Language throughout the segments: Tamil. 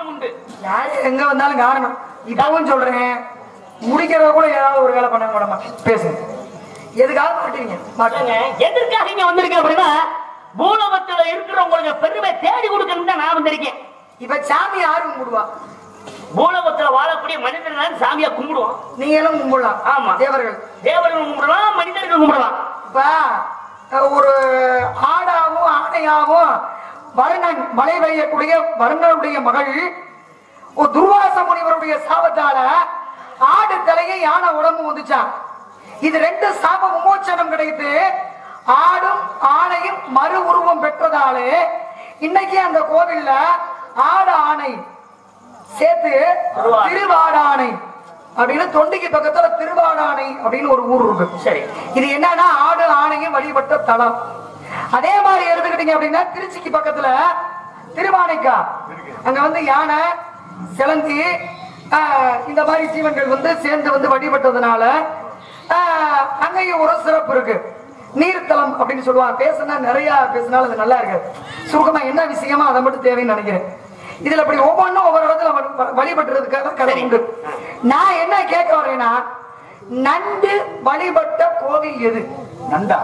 காரணம் உண்டு யாரு எங்க வந்தாலும் காரணம் இப்பவும் சொல்றேன் முடிக்கிறத கூட ஏதாவது ஒரு வேலை பண்ண மாட்டோமா பேசு எதுக்காக மாட்டீங்க மாட்டேங்க பாருங்க, எதற்காக இங்க வந்திருக்கேன் அப்படின்னா பூலோகத்துல இருக்கிறவங்களுக்கு பெருமை தேடி கொடுக்கணும் தான் நான் வந்திருக்கேன் இப்ப சாமி யாரு கும்பிடுவா பூலோகத்துல வாழக்கூடிய மனிதர்கள் சாமியா கும்பிடுவோம் நீங்களும் கும்பிடலாம் ஆமா. தேவர்கள் தேவர்கள் கும்பிடலாம் மனிதர்கள் கும்பிடலாம் இப்ப அஹ், ஒரு ஆடாவும் ஆணையாவும் வருணன் மழை பெய்யக்கூடிய வருணனுடைய மகள் ஒரு துர்வாச முனிவருடைய சாபத்தால ஆடு தலையை யானை உடம்பு வந்துச்சான் இது ரெண்டு சாப விமோச்சனம் கிடைத்து ஆடும் ஆணையும் மறு உருவம் பெற்றதாலே இன்னைக்கு அந்த கோவில்ல ஆடு ஆணை சேர்த்து திருவாடை. திருவாடானை அப்படின்னு தொண்டிக்கு பக்கத்துல திருவாடானை அப்படின்னு ஒரு ஊர் இருக்கு சரி இது என்னன்னா ஆடு ஆணையும் வழிபட்ட தலம் அதே மாதிரி எடுத்துக்கிட்டீங்க அப்படின்னா திருச்சிக்கு பக்கத்துல திருவானைக்கா அங்க வந்து யானை சிலந்தி ஆஹ், இந்த மாதிரி ஜீவன்கள் வந்து சேர்ந்து வந்து வழிபட்டதுனால ஆஹ், அங்கேயும் ஒரு சிறப்பு இருக்கு நீர்த்தலம் அப்படின்னு சொல்லுவாங்க பேசுனா நிறைய பேசினாலும் அது நல்லா இருக்கு சுருக்கமா என்ன விஷயமா அதை மட்டும் தேவைன்னு நினைக்கிறேன் இதுல அப்படி ஒவ்வொன்றும் ஒவ்வொரு இடத்துல வ- வழிபட்டுறதுக்காக கடை உண்டு நான் என்ன கேட்க வரேன்னா நண்டு வழிபட்ட கோவில் எது நண்டா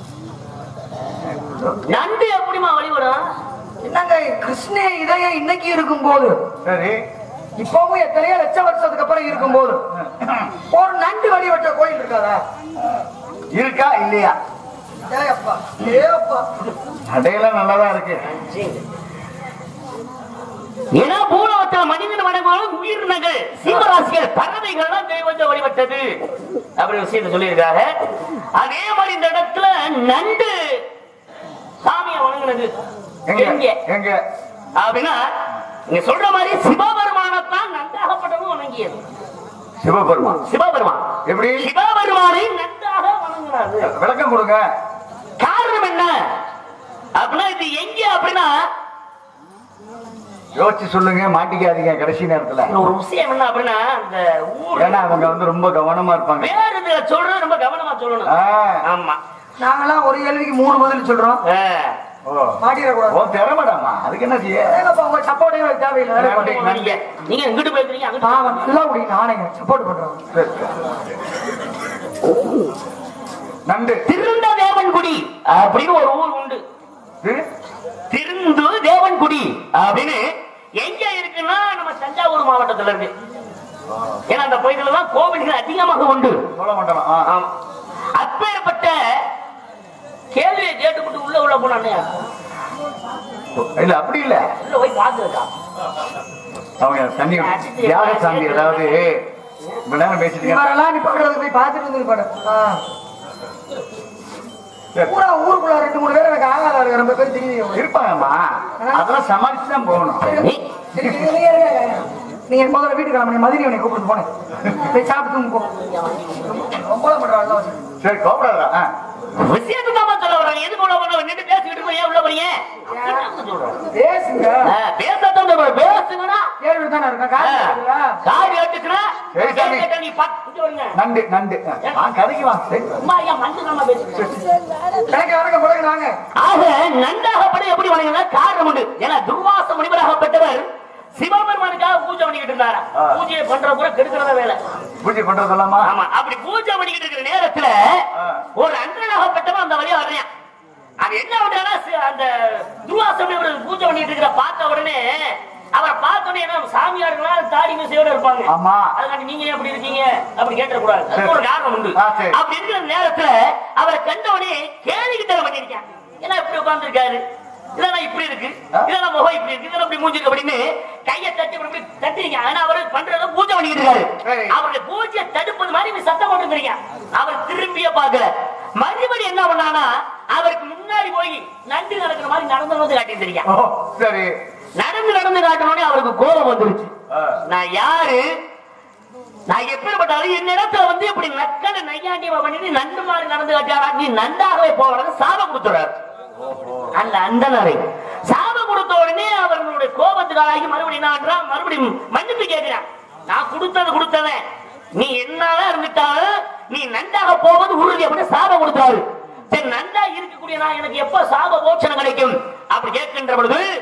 நண்டு எப்படிமா வழிபடும் என்னங்க கிருஷ்ண இதயம் இன்னைக்கு இருக்கும்போது சரி இப்பவும் எத்தனையோ லட்ச வருஷத்துக்கு அப்புறம் இருக்கும்போது ஒரு நண்டு வழிபட்ட கோயில் இருக்காதா இருக்கா இல்லையா ஏப்பா ஏப்பா நடையெல்லாம் நல்லாதான் இருக்கு ஏன்னா பூலோகத்துல மனிதன் வணங்குவாங்க உயிரினங்கள் சீவராசிகள் பறவைகள் எல்லாம் தெய்வத்தை வழிபட்டது அப்படி விஷயத்தை சொல்லியிருக்காங்க அதே மாதிரி இந்த இடத்துல நண்டு சாமியை வணங்குனது எங்க எங்க எங்க அப்படின்னா நீங்க சொல்ற மாதிரி சிவபெருமானத்தான் நந்தாகப்பட்டதும் வணங்கியது சிவபெருமான் சிவபெருமான் எப்படி சிவபெருமானை நன்றாக வணங்குறாரு விளக்கம் கொடுங்க காரணம் என்ன அப்படின்னா இது எங்க அப்படின்னா யோசிச்சு சொல்லுங்க மாட்டிக்காதீங்க கடைசி நேரத்துல ஒரு விஷயம் என்ன அப்படின்னா இந்த ஊர் ஏன்னா அவங்க வந்து ரொம்ப கவனமா இருப்பாங்க வேற இதுல சொல்றது ரொம்ப கவனமா சொல்லணும் ஆ, ஆமா நாங்கெல்லாம் ஒரு கேள்விக்கு மூணு பதில் சொல்றோம் ஆ. ஓ மாட்டிடக்கூடாது ஓ திறமடாமா அதுக்கு என்ன செய்ய ஏங்கப்பா, உங்க சப்போர்ட்டே எனக்கு தேவையில்லை நன்றி. நீங்க நீங்க எங்கிட்டு பேசுறீங்க அங்கிட்டு பாவம் நல்லா முடியும் நானேங்க சப்போர்ட் பண்றோம் சரி. நண்டு திருந்த தேவன்குடி அப்படின்னு ஒரு ஊர் உண்டு திரு- திருந்து தேவன்குடி அப்படின்னு எங்க இருக்குன்னா நம்ம தஞ்சாவூர் மாவட்டத்துல இருக்கு ஏன்னா அந்த பகுதியில தான் கோவில்கள் அதிகமாக உண்டு சொல்ல மாட்டோம் ஆ, ஆமா அப்பேற்பட்ட கேள்வியை கேட்டுவிட்டு உள்ள உள்ள போனானே இல்ல அப்படி இல்ல உள்ள போய் பார்த்துருக்கா அவங்க தண்ணி தியாக சாந்தி அதாவது இவ்வளவு நேரம் பேசிட்டு இவரெல்லாம் நீ பாடுறதுக்கு போய் பார்த்துட்டு வந்து பாடு ஆ. பூரா ஊருக்குள்ள ரெண்டு மூணு பேர் எனக்கு ஆகாதா இருக்கு ரொம்ப பேர் தெரியுது இருப்பாங்கம்மா அதெல்லாம் சமாளிச்சு தான் போகணும் நீ- சரி, நீங்க நீங்க இருங்க. நீங்க முதல்ல வீட்டுக்கு கிளம்பி மதுரை உன்னை கூப்பிட்டு போனேன் போய் சாப்பிட்டு தூங்க போ ரொம்ப பண்றாங்க சரி கோபடாதா ஆ. விஷயத்தை தான் சொல்ல வர்றாங்க எதுக்கு உள்ள பண்ண நின்று பேசிக்கிட்டு இருக்கோம் ஏன் உள்ள போறீங்க சொல்றேன் பேசுங்க பேசத்தான் சொல்றேன் பேசுங்கடா கேள்வி தானே இருக்கா காசு இருக்குல்ல? காரி எடுத்துக்கிறா சரி, சாமி. நீ பத்து வருங்க நண்டு நண்டு ஆ கதைக்கு வா சரி அம்மா ஐயா மஞ்சள் நம்ம பேசுறேன் எனக்கு வரங்க பிறகு நாங்க ஆக நன்றாகப்பட எப்படி வணங்கினா காரணம் உண்டு ஏன்னா துர்வாச முனிவராகப்பட்டவர் சிவபெருமானுக்காக பூஜை பண்ணிக்கிட்டு இருந்தாரா ஆ. பூஜையை பண்ற கூட கெடுக்கிறத வேலை பூஜை பண்றதெல்லாமா ஆமா அப்படி பூஜை பண்ணிக்கிட்டு இருக்கிற நேரத்துல ஆ. ஒரு அந்தனாகப்பட்டவன் அந்த வழியா வர்றான் அவன் என்ன பண்றானா சி- அந்த துர்வாச முனிவர் பூஜை பண்ணிட்டு இருக்கிற பார்த்த உடனே அவரை பார்த்த உடனே என்ன சாமியாருங்களா தாடி மீசையோட இருப்பாங்க ஆமா. அதுக்காண்டி நீங்க ஏன் அப்படி இருக்கீங்க அப்படி கேட்டக்கூடாது அதுக்கு ஒரு காரணம் உண்டு ஆ, சரி. அப்படி இருக்கிற நேரத்துல அவரை கண்டவனே கேள்விக்கிட்ட பண்ணிருக்கான் ஏன்னா இப்படி உட்கார்ந்துருக்காரு இதெல்லாம் இப்படி இருக்கு ஆ? இதெல்லாம் முகம் இப்படி இருக்கு இதெல்லாம் இப்படி மூஞ்சிருக்கு அப்படின்னு கையை தட்டி இப்படி இப்படி தட்டிருக்கான் ஆனா அவரு பண்றத பூஜை பண்ணிக்கிட்டு இருக்காரு சரி. அவருடைய பூஜையை தடுப்பது மாதிரி இவன் சத்தம் போட்டுருக்கீங்க அவர் திரும்பிய பாக்கல மறுபடியும் என்ன பண்ணானா அவருக்கு முன்னாடி போய் நன்றி நடக்கிற மாதிரி நடந்து வந்து காட்டிட்டு இருக்கான் ஓ சரி நடந்து நடந்து காட்டினோடனே அவருக்கு கோபம் வந்துருச்சு ஆ. நான் யாரு நான் எப்படிப்பட்டாலும் என் இடத்துல வந்து இப்படி நக்கல நையாண்டியமா பண்ணிட்டு நண்டு மாதிரி நடந்து காட்டியாரா நீ நண்டாகவே போகிறது சாபம் கொடுத்துறாரு அந்த அந்தனரை சாபம் கொடுத்த உடனே அவர்களுடைய கோபத்துக்காராகி மறுபடியும் என்ன பண்றான்? மறுபடியும் மன்னிப்பு கேட்கிறான் நான் கொடுத்தது கொடுத்தவன் நீ என்னதான் இருந்துட்டாலும் நீ நன்றாக போவது உறுதி அப்படின்னு சாபம் கொடுத்தாரு சரி நன்றா இருக்கக்கூடிய நான் எனக்கு எப்ப சாப மோட்சணம் கிடைக்கும் அப்படி கேட்கின்ற பொழுது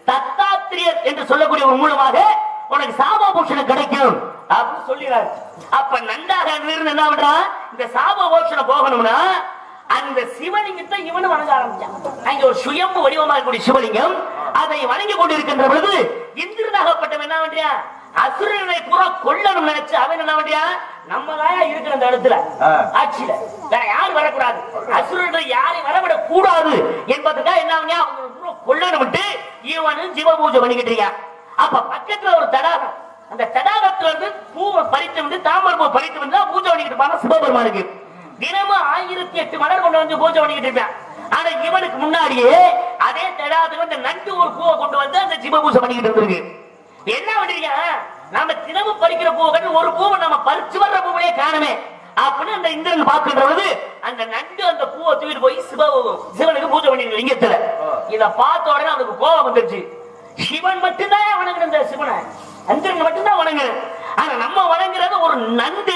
தத்தாத்திரியர் என்று சொல்லக்கூடிய ஒரு மூலமாக உனக்கு சாபபூஷணம் கிடைக்கும் அப்படின்னு சொல்லிடுறாரு அப்ப நன்றாக இருந்து என்ன பண்றான் இந்த சாபபூஷணம் போகணும்னா அந்த சிவலிங்கத்தை இவனு வணங்க ஆரம்பிச்சான் அங்க ஒரு சுயம்பு வடிவமாக இருக்கக்கூடிய சிவலிங்கம் அதை வணங்கி கொண்டிருக்கின்ற பொழுது இந்திரனாகப்பட்டவன் என்ன பண்றியா அசுரனை பூரா கொல்லணும் நினைச்சு அவன் என்ன பண்றியா நம்ம தான் இருக்கிற அந்த இடத்துல ஆ. ஆட்சியில வேற யாரும் வரக்கூடாது அசுரர்கள் யாரையும் வரவிடக் கூடாது என்பதுக்காக என்ன பண்ணியா அவங்க பூரா கொல்லணும்ட்டு இவனும் சிவ பூஜை பண்ணிக்கிட்டு இருக்கான் அப்ப பக்கத்துல ஒரு தடாகம் அந்த தடாகத்துல இருந்து பூவை பறித்து வந்து தாமரை பூ பறித்து வந்து பூஜை பண்ணிக்கிட்டு இருப்பாங்க சிவபெருமானுக்கு தினமும் ஆயிரத்தி எட்டு மலர் கொண்டு வந்து பூஜை பண்ணிக்கிட்டு இருப்பான் ஆனா இவனுக்கு முன்னாடியே அதே தடாகத்துக்கு இந்த நண்டு ஒரு பூவை கொண்டு வந்து அந்த சிவ பூஜை பண்ணிக்கிட்டு இருந்திருக்கு என்ன பண்றீங்க நாம தினமும் பறிக்கிற பூவை ஒரு பூவை நம்ம பறிச்சு வர்ற பூவையே காணுமே அப்படின்னு அந்த இந்திரன் பார்க்கின்ற பொழுது அந்த நண்டு அந்த பூவை தூக்கிட்டு போய் சிவ சிவனுக்கு பூஜை பண்ணி லிங்கத்துல இத பார்த்த உடனே அவனுக்கு கோபம் வந்துருச்சு சிவன் மட்டும்தான் வணங்குற இந்த சிவனை இந்திரன் மட்டும்தான் வணங்குறேன் ஆனா நம்ம வணங்குறது ஒரு நண்டு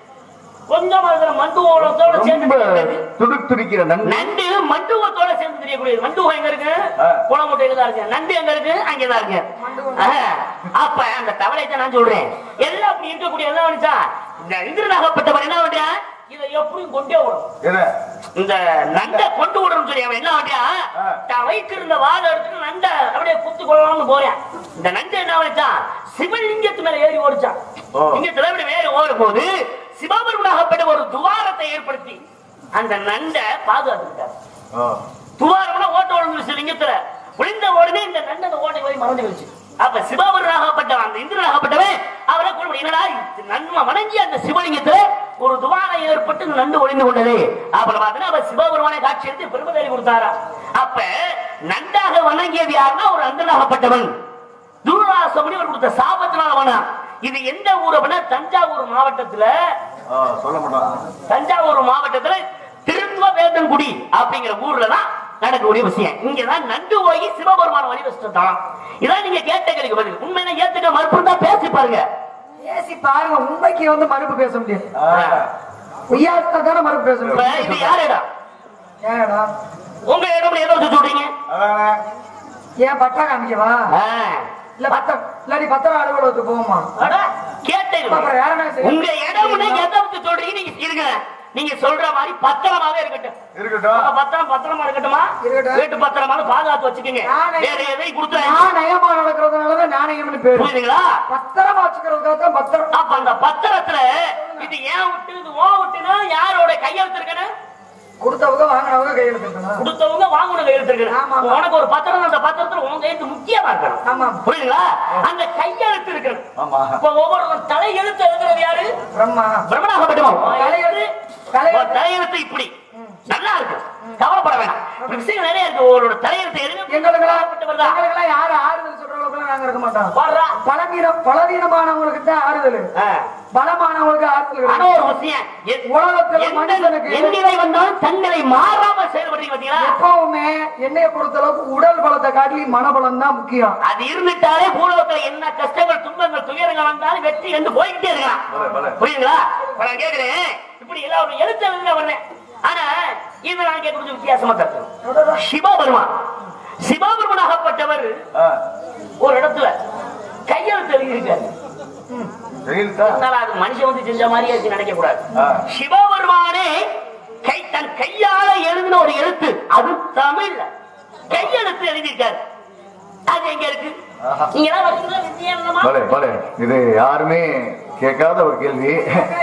கொஞ்சம் அதுல மண்டுவோளத்தோட சேர்ந்து ரொம்ப இருக்கிறது. துடுக் துடிக்கிற நன்றி நண்டு மண்டுவத்தோட சேர்ந்து தெரியக்கூடியது மண்டுவம் எங்க இருக்கு ஆ. குளமுட்டையில தான் இருக்கு நண்டு எங்க இருக்கு அங்கதான் இருக்கு ஆ. அப்ப அந்த தவளைத்தை நான் சொல்றேன் எல்லாம் அப்படி இருக்கக்கூடிய எல்லாம் வந்துச்சா இந்த இந்திரனாகப்பட்டவன் என்ன பண்றான் இதை எப்படியும் கொண்டே விடும் என்ன இந்த நண்டை கொண்டு விடணும்னு சொல்லி அவன் என்ன பண்றான் ஆ. தான் வைத்திருந்த வாழை எடுத்துட்டு நண்டை அப்படியே குத்து கொள்ளலாம்னு போறேன் இந்த நண்டு என்ன பண்ணிச்சான் சிவலிங்கத்து மேல ஏறி ஓடிச்சான் ஓ. லிங்கத்துல இப்படி ஏறி ஓடும் போது சிவபெருமனாகப்பட்ட ஒரு துவாரத்தை ஏற்படுத்தி அந்த நண்டை பாதுகாத்துக்கிட்டார் ஆ. துவாரம்னா ஓட்ட ஒழுங்கு லிங்கத்துல விழுந்த உடனே இந்த நண்டு அந்த ஓட்டை போய் மறந்து வச்சு அப்ப சிவபெருமனாகப்பட்டவன் அந்த இந்திரனாகப்பட்டவன் அவரை கூட என்னடா இது நன்மை வணங்கி அந்த சிவலிங்கத்துல ஒரு துவாரம் ஏற்பட்டு இந்த நண்டு ஒளிந்து கொண்டது அப்புறம் பார்த்தா அவ சிவபெருமானை காட்சி எடுத்து பெருமதேவி கொடுத்தாரா அப்ப நண்டாக வணங்கியது யாருன்னா ஒரு அந்தனாகப்பட்டவன் துர்வாசமணி அவர் கொடுத்த சாபத்தினால வனா இது எந்த ஊர் அப்படின்னா தஞ்சாவூர் மாவட்டத்துல ஆ, சொல்ல மாட்டான் தஞ்சாவூர் மாவட்டத்துல திரும்ப வேந்தன்குடி அப்படிங்கிற ஊர்ல தான் நடக்கக்கூடிய விஷயம் இங்கதான் நண்டு போய் சிவபெருமான வழி வச்சுட்டான் இதான் நீங்க கேட்ட கேள்வி பதில் உண்மையில ஏத்துக்க மறுப்பு தான் பேசி பாருங்க பேசி பாருங்க உண்மைக்கு வந்து மறுப்பு பேச முடியாது ஆ. பொய்யாத்தா தானே மறுப்பு பேச இப்ப முடியும் இது யார் இடம் ஏடா உங்க இடம் எதை வச்சு சொல்றீங்க அதானே. ஏன் பட்டா காமிக்கவா ஆ. இல்ல பத்திரம் இல்லாடி பத்திரம் அலுவலகத்துக்கு போவோமா அட, கேட்டேன் அப்புறம் யாருன்னா சரி. உங்க இடம்னு எதை வச்சு சொல்றீங்க நீங்க இருங்க நீங்க சொல்ற மாதிரி பத்திரமாவே இருக்கட்டும் இருக்கட்டும் உங்க பத்திரம் பத்திரமா இருக்கட்டுமா இருக்கட்டும். வீட்டு பத்திரமான பாதுகாத்து வச்சுக்கோங்க நானே- வேற எதையும் கொடுத்துறேன் நான் நயமா நடக்கிறதுனாலதான் நாணயம்னு பேரு புரியுதுங்களா பத்திரமா வச்சுக்கிறதுக்காக தான் பத்திரம் அப்ப அந்த பத்திரத்துல இது ஏன் விட்டு இது ஓ விட்டுனா யாரோட கையெழுத்து இருக்கணும் கொடுத்தவங்க வாங்கினவங்க கையெழுத்து இருக்கணும் கொடுத்தவங்க வாங்கின கையெழுத்து ஆமா, இருக்கணும் ஆமா. உனக்கு ஒரு பத்திரம் அந்த பத்திரத்துல உன் கையெழுத்து முக்கியமா இருக்கணும் ஆமா புரியுதுங்களா அந்த கையெழுத்து இருக்கணும் ஆமா இப்ப ஒவ்வொரு தலை எழுத்து எழுதுறது யாரு பிரம்மா பிரம்மனாகப்பட்டவன் தலையெழுத்து ஒரு தலையெழுத்து தலையெழுத்து இப்படி நல்லா இருக்கு கவலைப்பட வேணாம் விஷயம் நிறைய இருக்கு ஒரு தலையெழுத்து எழுதி எங்களுக்கெல்லாம் பட்டவர் தான். எங்களுக்கெல்லாம் யாரு ஆறுதல் சொல்றவங்களுக்கெல்லாம் நாங்க இருக்க மாட்டோம் பாடுறா. பலவீனம் பலவீனமானவங்களுக்கு தான் ஆறுதல் ஆ. பலமானவங்களுக்கு ஆறுதல் ஆனா கிடையாது. ஒரு விஷயம் எ- உலகத்துல எந்த- மனிதனுக்கு- எந்நிலை வந்தாலும் தன்னிலை மாறாம செயல்படுறீங்க பாத்தீங்களா எப்பவுமே என்னைய பொறுத்த அளவுக்கு உடல் பலத்தை காட்டி மனபலம் தான் முக்கியம் அது இருந்துட்டாலே பூலோகத்துல என்ன கஷ்டங்கள் துன்பங்கள் துயரங்கள் வந்தாலும் வெற்றி என்று போய்கிட்டே இருக்கலாம் பலே, பலே. புரியுங்களா இப்ப நான் கேக்குறேன் இப்படி எல்லாம் ஒரு எழுத்து எழுதுல வர்றேன் ஆனா இது நான் கேட்க கொஞ்சம் வித்தியாசமா கருத்து சிவபெருமான் சிவபெருமனாகப்பட்டவர் ஆ. ஒரு இடத்துல கையெழுத்து எழுதியிருக்காரு வெயில்தா? அதனால அது மனுஷன் வந்து செஞ்ச மாதிரியே வச்சு நினைக்க கூடாது ஆ. சிவபெருமானே கை தன் கையால எழுதின ஒரு எழுத்து அது தமிழ்ல கையெழுத்து எழுதியிருக்காரு அது எங்க இருக்கு ஆஹா. நீங்க எல்லாம் வச்சுக்கிறதா வித்தியாசமா பலே பலே இது யாருமே கேட்காத ஒரு கேள்வி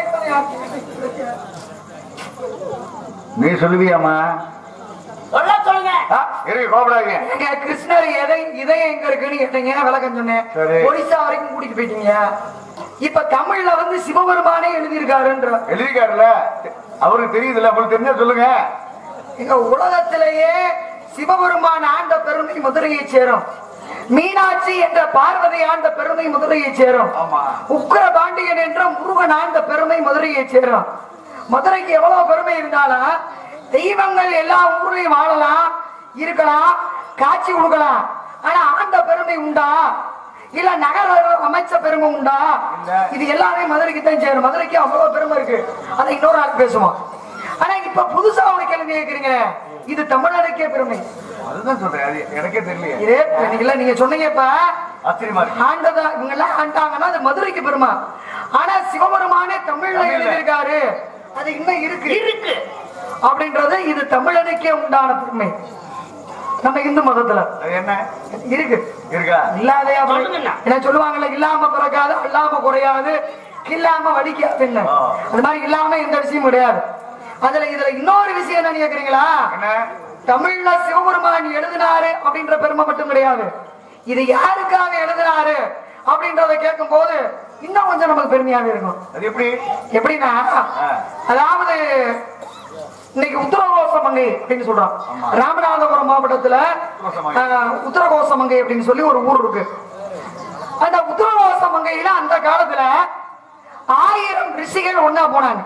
நீ சொல்லுவியாமா சொல்ல சொல்லுங்க ஆ, இருக்கு கோபடாதீங்க எங்க கிருஷ்ணர் எதை இதயம் எங்க இருக்குன்னு கேட்டீங்க விளக்கம் சொன்னேன் சரி. ஒடிசா வரைக்கும் கூட்டிட்டு போயிட்டீங்க இப்ப தமிழ்ல வந்து சிவபெருமானே எழுதியிருக்காருன்ற எழுதிக்காருல அவருக்கு தெரியுதுல்ல உங்களுக்கு தெரிஞ்சா சொல்லுங்க எங்க உலகத்திலேயே சிவபெருமான் ஆண்ட பெருமை மதுரையை சேரும் மீனாட்சி என்ற பார்வதி ஆண்ட பெருமை மதுரையை சேரும் ஆமா. உக்கிர பாண்டியன் என்ற முருகன் ஆண்ட பெருமை மதுரையை சேரும் மதுரைக்கு எவ்வளவு பெருமை இருந்தாலும் தெய்வங்கள் எல்லா ஊர்லயும் வாழலாம் இருக்கலாம் காட்சி கொடுக்கலாம் ஆனா ஆண்ட பெருமை உண்டா இல்ல நகர அமைச்ச பெருமை உண்டா இல்ல. இது எல்லாமே மதுரைக்கு தான் சேரும் மதுரைக்கு அவ்வளவு பெருமை இருக்கு அதை இன்னொரு நாள் பேசுவோம் ஆனா இப்ப புதுசா ஒரு கேள்வி கேக்குறீங்க இது தமிழனுக்கே பெருமை அதுதான் சொல்றேன் அது எனக்கே தெரியலையே இதே இன்னைக்குல நீங்க சொன்னீங்கப்ப ஆச்சரியமா இருக்கு ஆண்டதா இவங்க எல்லாம் ஆண்டாங்கன்னா அது மதுரைக்கு பெருமை ஆனா சிவபெருமானே தமிழ்ல தமிழ்ல. எழுதியிருக்காரு அது இன்னும் இருக்கு இருக்கு அப்படின்றது இது தமிழனுக்கே உண்டான பெருமை நம்ம இந்து மதத்துல அது என்ன இருக்கு இருக்கா இல்லாதே அப்படி- சொல்லுங்கண்ணா. என்ன சொல்லுவாங்கல்ல இல்லாம பிறக்காது அல்லாம குறையாது இல்லாம வடிக்காதுன்னு ஆ. அது மாதிரி இல்லாம எந்த விஷயம் கிடையாது அதுல இதுல இன்னொரு விஷயம் என்ன கேக்குறீங்களா என்ன தமிழ்ல சிவபெருமான் எழுதினாரு அப்படின்ற பெருமை மட்டும் கிடையாது இது யாருக்காக எழுதினாரு அப்படின்றத கேட்கும் போது இன்னும் கொஞ்சம் நமக்கு பெருமையாக இருக்கும் அது எப்படி எப்படின்னா ஆ. அதாவது இன்னைக்கு உத்தரகோசமங்கை அப்படின்னு சொல்றோம் ஆமா. ராமநாதபுரம் மாவட்டத்துல உத்தரகோசமங்கை. ஆ, உத்தரகோசமங்கை அப்படின்னு சொல்லி ஒரு ஊர் இருக்கு அந்த உத்தரகோசமங்கையில அந்த காலத்துல ஆயிரம் ரிஷிகள் ஒன்னா போனாங்க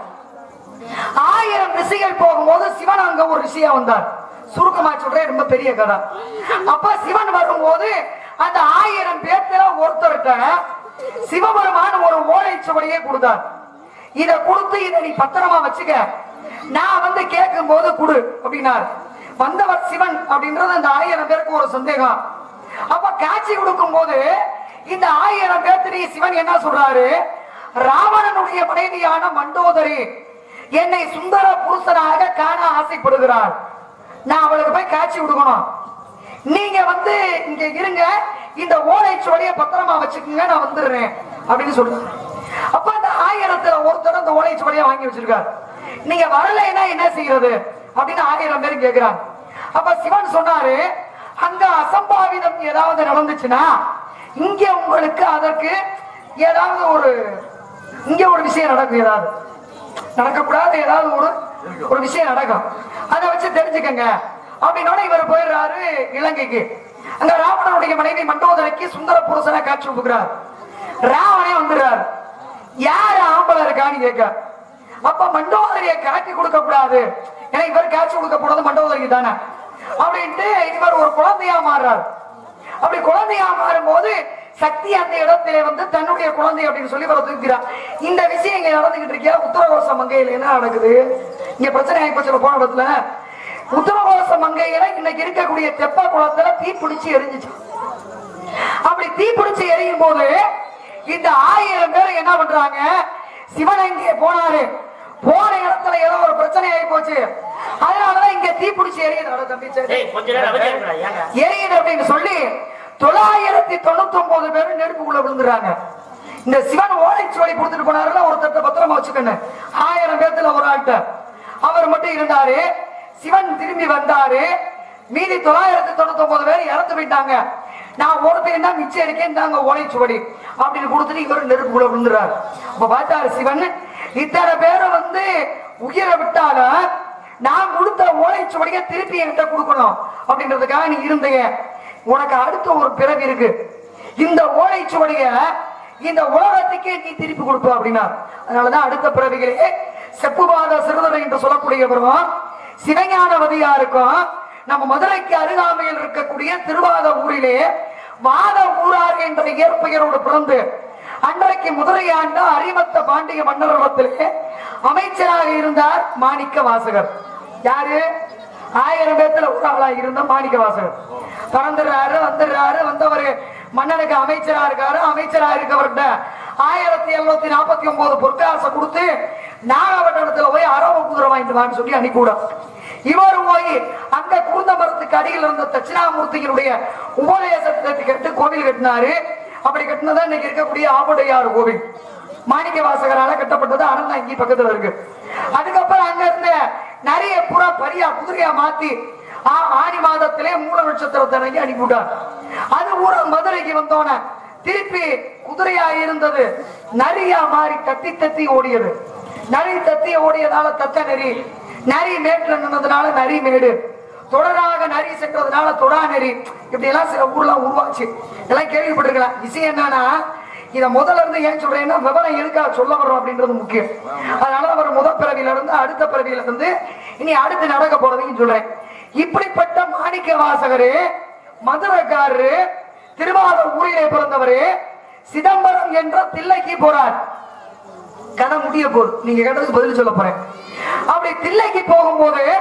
ஆயிரம் ரிஷிகள் போகும்போது சிவன் அங்க ஒரு ரிஷியா வந்தார் சுருக்கமா சொல்றேன் ரொம்ப பெரிய கதை அப்ப சிவன் வரும்போது அந்த ஆயிரம் பேர்த்துல ஒருத்தர்கிட்ட சிவபெருமான் ஒரு ஓலைச்சுவடியை கொடுத்தார் இத கொடுத்து இதை நீ பத்திரமா வச்சுக்க நான் வந்து கேட்கும் போது குடு அப்படின்னார் வந்தவர் சிவன் அப்படின்றது அந்த ஆயிரம் பேருக்கு ஒரு சந்தேகம் அப்ப காட்சி கொடுக்கும் போது இந்த ஆயிரம் பேர்த்திரி சிவன் என்ன சொல்றாரு ராவணனுடைய மனைவியான மண்டோதரி என்னை சுந்தர புருஷனாக காண ஆசைப்படுகிறார் நான் அவளுக்கு போய் காட்சி கொடுக்கணும் நீங்க வந்து இங்க இருங்க இந்த ஓலைச்சுவடிய பத்திரமா வச்சுக்கோங்க நான் வந்துடுறேன் அப்படின்னு சொல்றாரு அப்ப அந்த ஆயிரத்துல ஒருத்தர் அந்த ஓலைச்சுவடிய வாங்கி வச்சிருக்காரு நீங்க வரலைன்னா என்ன செய்யறது அப்படின்னு ஆயிரம் பேர் கேக்குறாங்க அப்ப சிவன் சொன்னாரு அங்க அசம்பாவிதம் ஏதாவது நடந்துச்சுன்னா இங்க உங்களுக்கு அதற்கு ஏதாவது ஒரு இங்க ஒரு விஷயம் நடக்கும் ஏதாவது நடக்கக்கூடாத ஏதாவது ஒரு ஒரு விஷயம் நடக்கும் அதை வச்சு தெரிஞ்சுக்கங்க அப்படின்னோட இவர் போயிடுறாரு இலங்கைக்கு அங்க ராவணனுடைய மனைவி மண்டோதரைக்கு சுந்தர புருஷனை காட்சி கொடுக்குறார் ராவணே வந்துடுறாரு யாரு ஆம்பளை இருக்கான்னு கேட்க அப்ப மண்டோதரியை காட்டி கொடுக்க கூடாது ஏன்னா இவர் காட்சி கொடுக்க போறது மண்டோதரிக்கு தானே அப்படின்ட்டு இவர் ஒரு குழந்தையா மாறுறாரு அப்படி குழந்தையா மாறும்போது சக்தி அந்த இடத்திலே வந்து தன்னுடைய குழந்தை அப்படின்னு சொல்லி வர தூக்கிறார் இந்த விஷயம் இங்க நடந்துகிட்டு இருக்கியா உத்தரகோச மங்கையில என்ன நடக்குது இங்க பிரச்சனை ஆகி போச்சு போன இடத்துல உத்தரகோச மங்கையில இன்னைக்கு இருக்கக்கூடிய தெப்ப குளத்துல தீ பிடிச்சு எரிஞ்சுச்சு அப்படி தீ பிடிச்சு எரியும் போது இந்த ஆயிரம் பேர் என்ன பண்றாங்க சிவன் இங்கே போனாரு போன இடத்துல ஏதோ ஒரு பிரச்சனை ஆகி போச்சு அதனாலதான் இங்க தீ பிடிச்சு எரியுது அட தம்பி சரி. ஏய் கொஞ்ச நேரம் அமைதியா இருக்கடா, ஏன்டா? எரியுது அப்படின்னு சொல்லி தொள்ளாயிரத்தி தொண்ணூத்தி ஒன்பது பேரும் நெருப்புக்குள்ள விழுந்துறாங்க இந்த சிவன் ஓலைச்சுவடி கொடுத்துட்டு போனாருல ஒரு தட்டை பத்திரமா வச்சுக்கணும் ஆயிரம் பேர்த்துல ஒரு ஆள்கிட்ட அவர் மட்டும் இருந்தாரு சிவன் திரும்பி வந்தாரு மீதி தொள்ளாயிரத்தி தொண்ணூத்தி ஒன்பது பேர் இறந்து போயிட்டாங்க நான் ஒருத்தன் தான் மிச்சம் இருக்கேன் தாங்க ஓலைச்சுவடி அப்படின்னு கொடுத்துட்டு இவர் நெருப்புக்குள்ள விழுந்துறாரு அப்ப பார்த்தாரு சிவன் இத்தனை பேரும் வந்து உயிரை விட்டாலும் நான் கொடுத்த ஓலைச்சுவடியை திருப்பி என்கிட்ட கொடுக்கணும் அப்படின்றதுக்காக நீ இருந்தீங்க உனக்கு அடுத்த ஒரு பிறவி இருக்கு இந்த ஓலைச்சுவடிய இந்த உலகத்துக்கே நீ திருப்பி கொடுப்ப அப்படின்னா அதனாலதான் அடுத்த பிறவிகளே செப்புபாத சிறுதரை என்று சொல்லக்கூடியவரும் சிவஞானவதியா இருக்கும் நம்ம மதுரைக்கு அருகாமையில் இருக்கக்கூடிய திருவாத ஊரிலே வாத ஊரார் என்ற இயற்பெயரோடு பிறந்து அன்றைக்கு முதலை ஆண்ட அரிமத்த பாண்டிய மன்னரிடத்திலே அமைச்சராக இருந்தார் மாணிக்க வாசகர் யாரு ஆயிரம் பேத்துல ஒரு ஆளா இருந்த மாணிக்க வாசகர் பறந்துடுறாரு வந்துடுறாரு வந்தவர் மன்னனுக்கு அமைச்சரா இருக்காரு அமைச்சரா இருக்கவர்கிட்ட ஆயிரத்தி எழுநூத்தி நாற்பத்தி ஒன்பது பொற்காசை கொடுத்து நாகப்பட்டினத்துல போய் அரவ குதிரை வாங்கிட்டு வான்னு சொல்லி அனுப்பிவிட இவர் போய் அங்க குருந்த மரத்துக்கு அடியில் இருந்த தட்சிணாமூர்த்தியினுடைய உபதேசத்தை கேட்டு கோவில் கட்டினாரு அப்படி கட்டினதா இன்னைக்கு இருக்கக்கூடிய ஆபுடையார் கோவில் மாணிக்க வாசகரால கட்டப்பட்டது அறந்தாங்கி பக்கத்துல இருக்கு அதுக்கப்புறம் அங்க இருந்த நிறைய புறா பரியா குதிரையா மாத்தி ஆ- ஆடி மாதத்திலே மூல நட்சத்திரத்தை அன்னைக்கு அனுப்பிவிட்டார் அது ஊர மதுரைக்கு வந்தோன திருப்பி குதிரையா இருந்தது நரியா மாறி தத்தி தத்தி ஓடியது நரி தத்தி ஓடியதால தத்த நரி நரி மேட்டுல நின்னதுனால நரி மேடு தொடராக நரி சென்றதுனால தொடா நரி இப்படி எல்லாம் சில ஊர்லாம் உருவாச்சு எல்லாம் கேள்விப்பட்டிருக்கலாம் விஷயம் என்னன்னா இத முதல்ல இருந்து ஏன் சொல்றேன்னா விவரம் எதுக்காக சொல்ல வர்றோம் அப்படின்றது முக்கியம் அதனால அவர் முதல் பிறவியில இருந்து அடுத்த பிறவியில இருந்து இனி அடுத்து நடக்க போறதையும் சொல்றேன் இப்படிப்பட்ட மாணிக்க வாசகரு மதுரைக்காரரு திருவாரூர் ஊரிலே பிறந்தவரு சிதம்பரம் என்ற தில்லைக்கு போறார் கதை முடிய போகுது நீங்க கேட்டதுக்கு பதில் சொல்ல போறேன் அப்படி தில்லைக்கு போகும்போது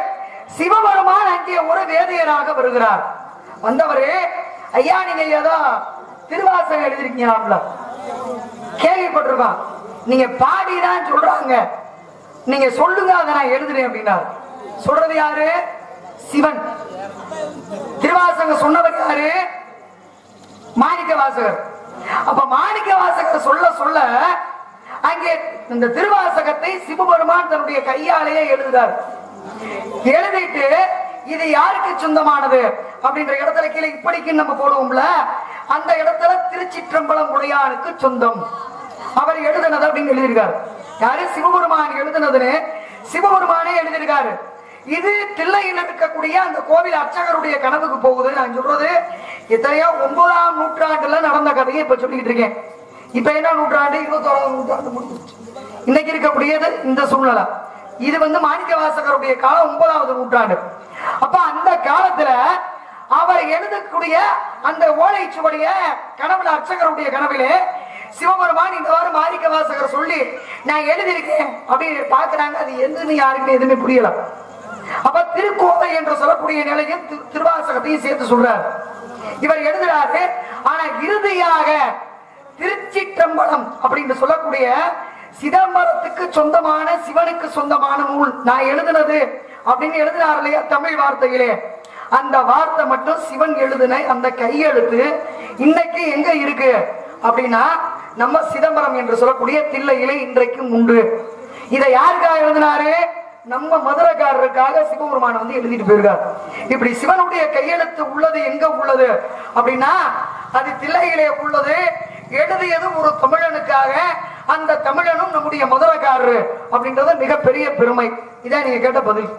சிவபெருமான் அங்கே ஒரு வேதியராக வருகிறார் வந்தவரு ஐயா நீங்க ஏதோ திருவாசகம் எழுதிருக்கீங்களா கேள்விப்பட்டிருக்கோம் நீங்க பாடிதான் சொல்றாங்க நீங்க சொல்லுங்க அதை நான் எழுதுறேன் அப்படின்னாரு சொல்றது யாரு சிவன் திருவாசகம் சொன்னவர் யாரு மாணிக்க வாசகர் அப்ப மாணிக்க வாசகர் சொல்ல சொல்ல அங்கே இந்த திருவாசகத்தை சிவபெருமான் தன்னுடைய கையாலேயே எழுதுறார் எழுதிட்டு இது யாருக்கு சொந்தமானது அப்படின்ற இடத்துல கீழே இப்படிக்கு நம்ம போடுவோம்ல அந்த இடத்துல திருச்சிற்றம்பலம் உடையானுக்கு சொந்தம் அவர் எழுதுனது அப்படின்னு எழுதியிருக்காரு யாரு சிவபெருமான் எழுதுனதுன்னு சிவபெருமானே எழுதியிருக்காரு இது தில்லையில் இருக்கக்கூடிய அந்த கோவில் அர்ச்சகருடைய கனவுக்கு போகுது நான் சொல்றது எத்தனையோ ஒன்பதாம் நூற்றாண்டுல நடந்த கதையை இப்ப சொல்லிட்டு இருக்கேன் இப்ப என்ன நூற்றாண்டு இருபத்தோராம் நூற்றாண்டு முடிஞ்சிருச்சு. இன்னைக்கு இருக்கக்கூடியது இந்த சூழ்நிலை இது வந்து மாணிக்க வாசகருடைய காலம் ஒன்பதாவது நூற்றாண்டு அப்ப அந்த காலத்துல அவர் எழுதக்கூடிய அந்த ஓலைச்சுவடைய கனவுல அர்ச்சகருடைய கனவிலே சிவபெருமான் இந்த வாரம் மாணிக்க வாசகர் சொல்லி நான் எழுதியிருக்கேன் அப்படின்னு பாக்குறாங்க அது எதுன்னு யாருக்குமே எதுவுமே புரியல அப்ப திருக்கோவை என்று சொல்லக்கூடிய நிலையில் திரு- திருவாசகத்தையும் சேர்த்து சொல்றாரு இவர் எழுதுறாரு ஆனா இறுதியாக திருச்சிற்றம்பலம் அப்படின்னு சொல்லக்கூடிய சிதம்பரத்துக்கு சொந்தமான சிவனுக்கு சொந்தமான நூல் நான் எழுதுனது அப்படின்னு எழுதினார் இல்லையா தமிழ் வார்த்தையிலே அந்த வார்த்தை மட்டும் சிவன் எழுதின அந்த கையெழுத்து இன்னைக்கு எங்க இருக்கு அப்படின்னா நம்ம சிதம்பரம் என்று சொல்லக்கூடிய தில்லையிலே இன்றைக்கும் உண்டு இதை யாருக்காக எழுதினாரு நம்ம மதுரைக்காரருக்காக சிவபெருமான் வந்து எழுதிட்டு போயிருக்கார் இப்படி சிவனுடைய கையெழுத்து உள்ளது எங்க உள்ளது அப்படின்னா அது தில்லையிலே உள்ளது எழுதியது ஒரு தமிழனுக்காக அந்த தமிழனும் நம்முடைய மதுரைக்காரரு அப்படின்றது மிகப்பெரிய பெருமை இதான் நீங்க கேட்ட பதில்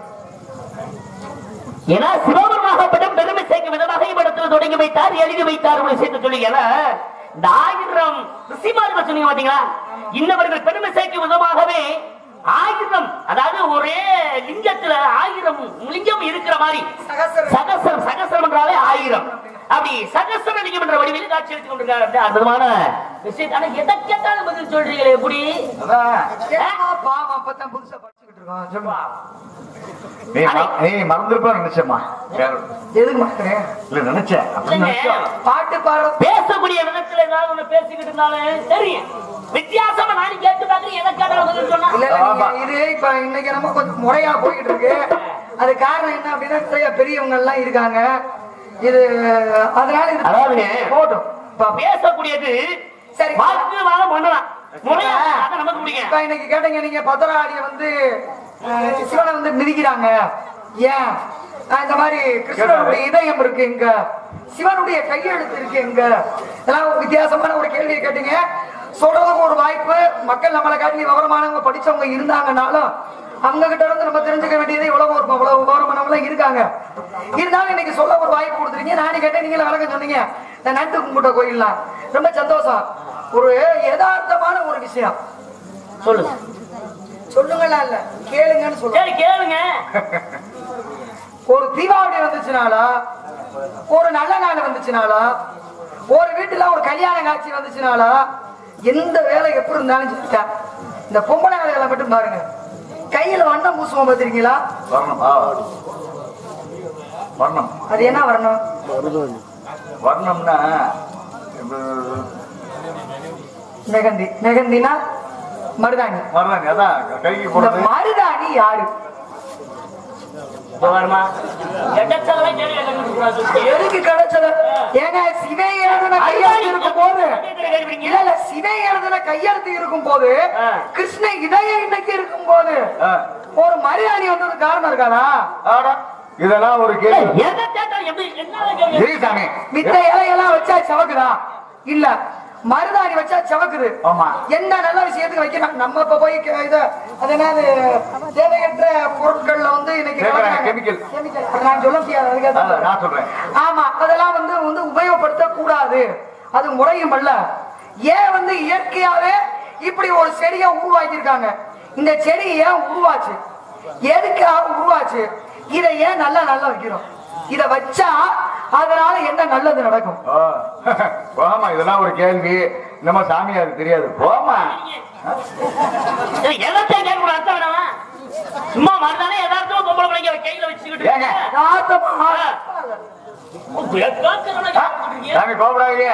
ஏன்னா சிவபெருமாகப்படும் பெருமை சேர்க்கும் விதமாக இவ்விடத்தில் தொடங்கி வைத்தார் எழுதி வைத்தார் ஒரு சேர்த்து சொல்லி ஏன்னா இந்த ஆயிரம் ரிஷிமார்கள் சொன்னீங்க பாத்தீங்களா இன்னவர்கள் பெருமை சேர்க்கும் விதமாகவே ஆயிரம் அதாவது ஒரே லிங்கத்துல ஆயிரம் லிங்கம் இருக்கிற மாதிரி சகசரம். சகசரம் சகசரம் என்றாலே ஆயிரம் அப்படி சகசர லிங்கம் என்ற வடிவில் காட்சி அளித்துக் கொண்டிருக்காரு அப்படி அற்புதமான விஷயம் ஆனா எதை கேட்டாலும் பதில் சொல்றீங்களே எப்படி அதான் ஏம்மா பாவம் அப்பதான் புதுசா படிச்சுக்கிட்டு இருக்கோம் சொல்லுவா நீ மற- நீ மறந்துருப்பா நினைச்சேம்மா வேற ஒண்ணு. எதுக்கு மாட்டேன் இல்ல நினைச்சேன் அப்படி இல்லைங்க. நினைச்சேன் பாட்டு பாடுறது பேசக்கூடிய விதத்துல ஏதாவது ஒண்ணு பேசிக்கிட்டு இருந்தாலும் தெரியும் வித்தியாசமா நானும் கேட்டு பாக்குறேன் எதை கேட்டாலும் பதில் சொன்னா இல்ல இல்ல, ஆமா. நீங்க இது இப்ப இன்னைக்கு நம்ம கொஞ்சம் முறையா போயிட்டு இருக்கு அது காரணம் என்ன அப்படின்னா நிறைய பெரியவங்க எல்லாம் இருக்காங்க இது அதனால இது அதாவதுங்க, போட்டும் பாப்போம். பேசக்கூடியது சரி. வாழ்க்கை வாழ பண்ணலாம் முறையா அதை நமக்கு பிடிக்கும் இப்ப இன்னைக்கு கேட்டீங்க நீங்க பத்திராடிய வந்து அஹ், சிவனை வந்து மிதிக்கிறாங்க ஏன் அஹ், இந்த மாதிரி கிருஷ்ணனுடைய இதயம் இருக்கு இங்க சிவனுடைய கையெழுத்து இருக்கு இங்க இதெல்லாம் ஒரு வித்தியாசமான ஒரு கேள்வியை கேட்டீங்க சொல்றதுக்கு ஒரு வாய்ப்பு மக்கள் நம்மளை காட்டி விவரமானவங்க படிச்சவங்க இருந்தாங்கனாலும் அவங்க கிட்ட இருந்து நம்ம தெரிஞ்சுக்க வேண்டியது இவ்வளவு ஒரு இவ்வளவு விவரமானவங்க இருந்தாங்க இருந்தாலும் இன்னைக்கு சொல்ல ஒரு வாய்ப்பு கொடுத்துருக்கீங்க நானே கேட்டேன் நீங்களும் விளக்கம் சொன்னீங்க இந்த நட்டு கும்பிட்ட கோயில்லாம் ரொம்ப சந்தோஷம் ஒரு யதார்த்தமான ஒரு விஷயம் சொல்லுங்க சொல்லுங்களா இல்ல கேளுங்கன்னு சொல்லுங்க சரி கேளுங்க ஒரு தீபாவளி வந்துச்சுனாலா ஒரு நல்ல நாள் வந்துச்சுனாலா ஒரு வீட்டுல ஒரு கல்யாண காட்சி வந்துச்சுனாலா எந்த வேலை எப்படி இருந்தாலும் சரிக்கா இந்த பொம்பளை வேலைகளை மட்டும் பாருங்க கையில வண்ணம் பூசுவோம் பார்த்திருக்கீங்களா வர்ணம் ஆ. வர்ணம் அது என்ன வரணும் வர்ணம்னா இப்ப மெகந்தி மெகந்தினா மருதாணி வர்ணம் அதான் கைக்கு இந்த போடுறது மருதாணி யாரு இதோ வருமா எட்டச்செல்லாம் கேள்வி கேட்கறது கூடாது. எதுக்கு கிடைச்சது ஏங்க சிவை எழுதின கையெழுத்து இருக்கும் போது இல்ல இல்ல சிவை எழுதின கையெழுத்து இருக்கும் போது ஆ. கிருஷ்ண இதயம் இன்னைக்கு இருக்கும் போது ஆ. ஒரு மரியாதை வந்தது காரணம் இருக்காதா ஆடா. இதெல்லாம் ஒரு கேள்வி எதை கேட்டாலும் எப்படி என்ன கேள்வி? சரி சாமி மித்த இலையெல்லாம் வச்சா செவக்குதா இல்ல மருதாணி வச்சா செவக்குது ஆமா. என்ன நல்ல விஷயத்துக்கு வைக்கிறாங்க நம்ம இப்ப போய் க- இத அது என்னது தேவையற்ற பொருட்கள்ல வந்து இன்னைக்கு தேவையான கலக்குறாங்க. chemical. chemical. அது நான் சொல்ல முடியாது அதுக்கு அதான் தான் நான் சொல்றேன் ஆமா அதெல்லாம் வந்து வந்து உபயோகப்படுத்த கூடாது அது முறையும் அல்ல ஏன் வந்து இயற்கையாவே இப்படி ஒரு செடியை உருவாக்கி இருக்காங்க இந்த செடி ஏன் உருவாச்சு எதுக்காக உருவாச்சு இதை ஏன் நல்லா நல்லா வைக்கிறோம் இத வச்சா அதனால என்ன நல்லது நடக்கும் ஓ. போமா இதெல்லாம் ஒரு கேள்வி நம்ம சாமியாருக்கு தெரியாது போமா ஏய், எதத்தை கேட்கக்கூடாது அர்த்தம் வேணாமா சும்மா மறுதானே யதார்த்தமா பொம்பளை பிள்ளைங்க கையில வச்சுக்கிட்டு ஏங்க? யதார்த்தமா சொல்லுங்க சாமி கோபடாதீங்க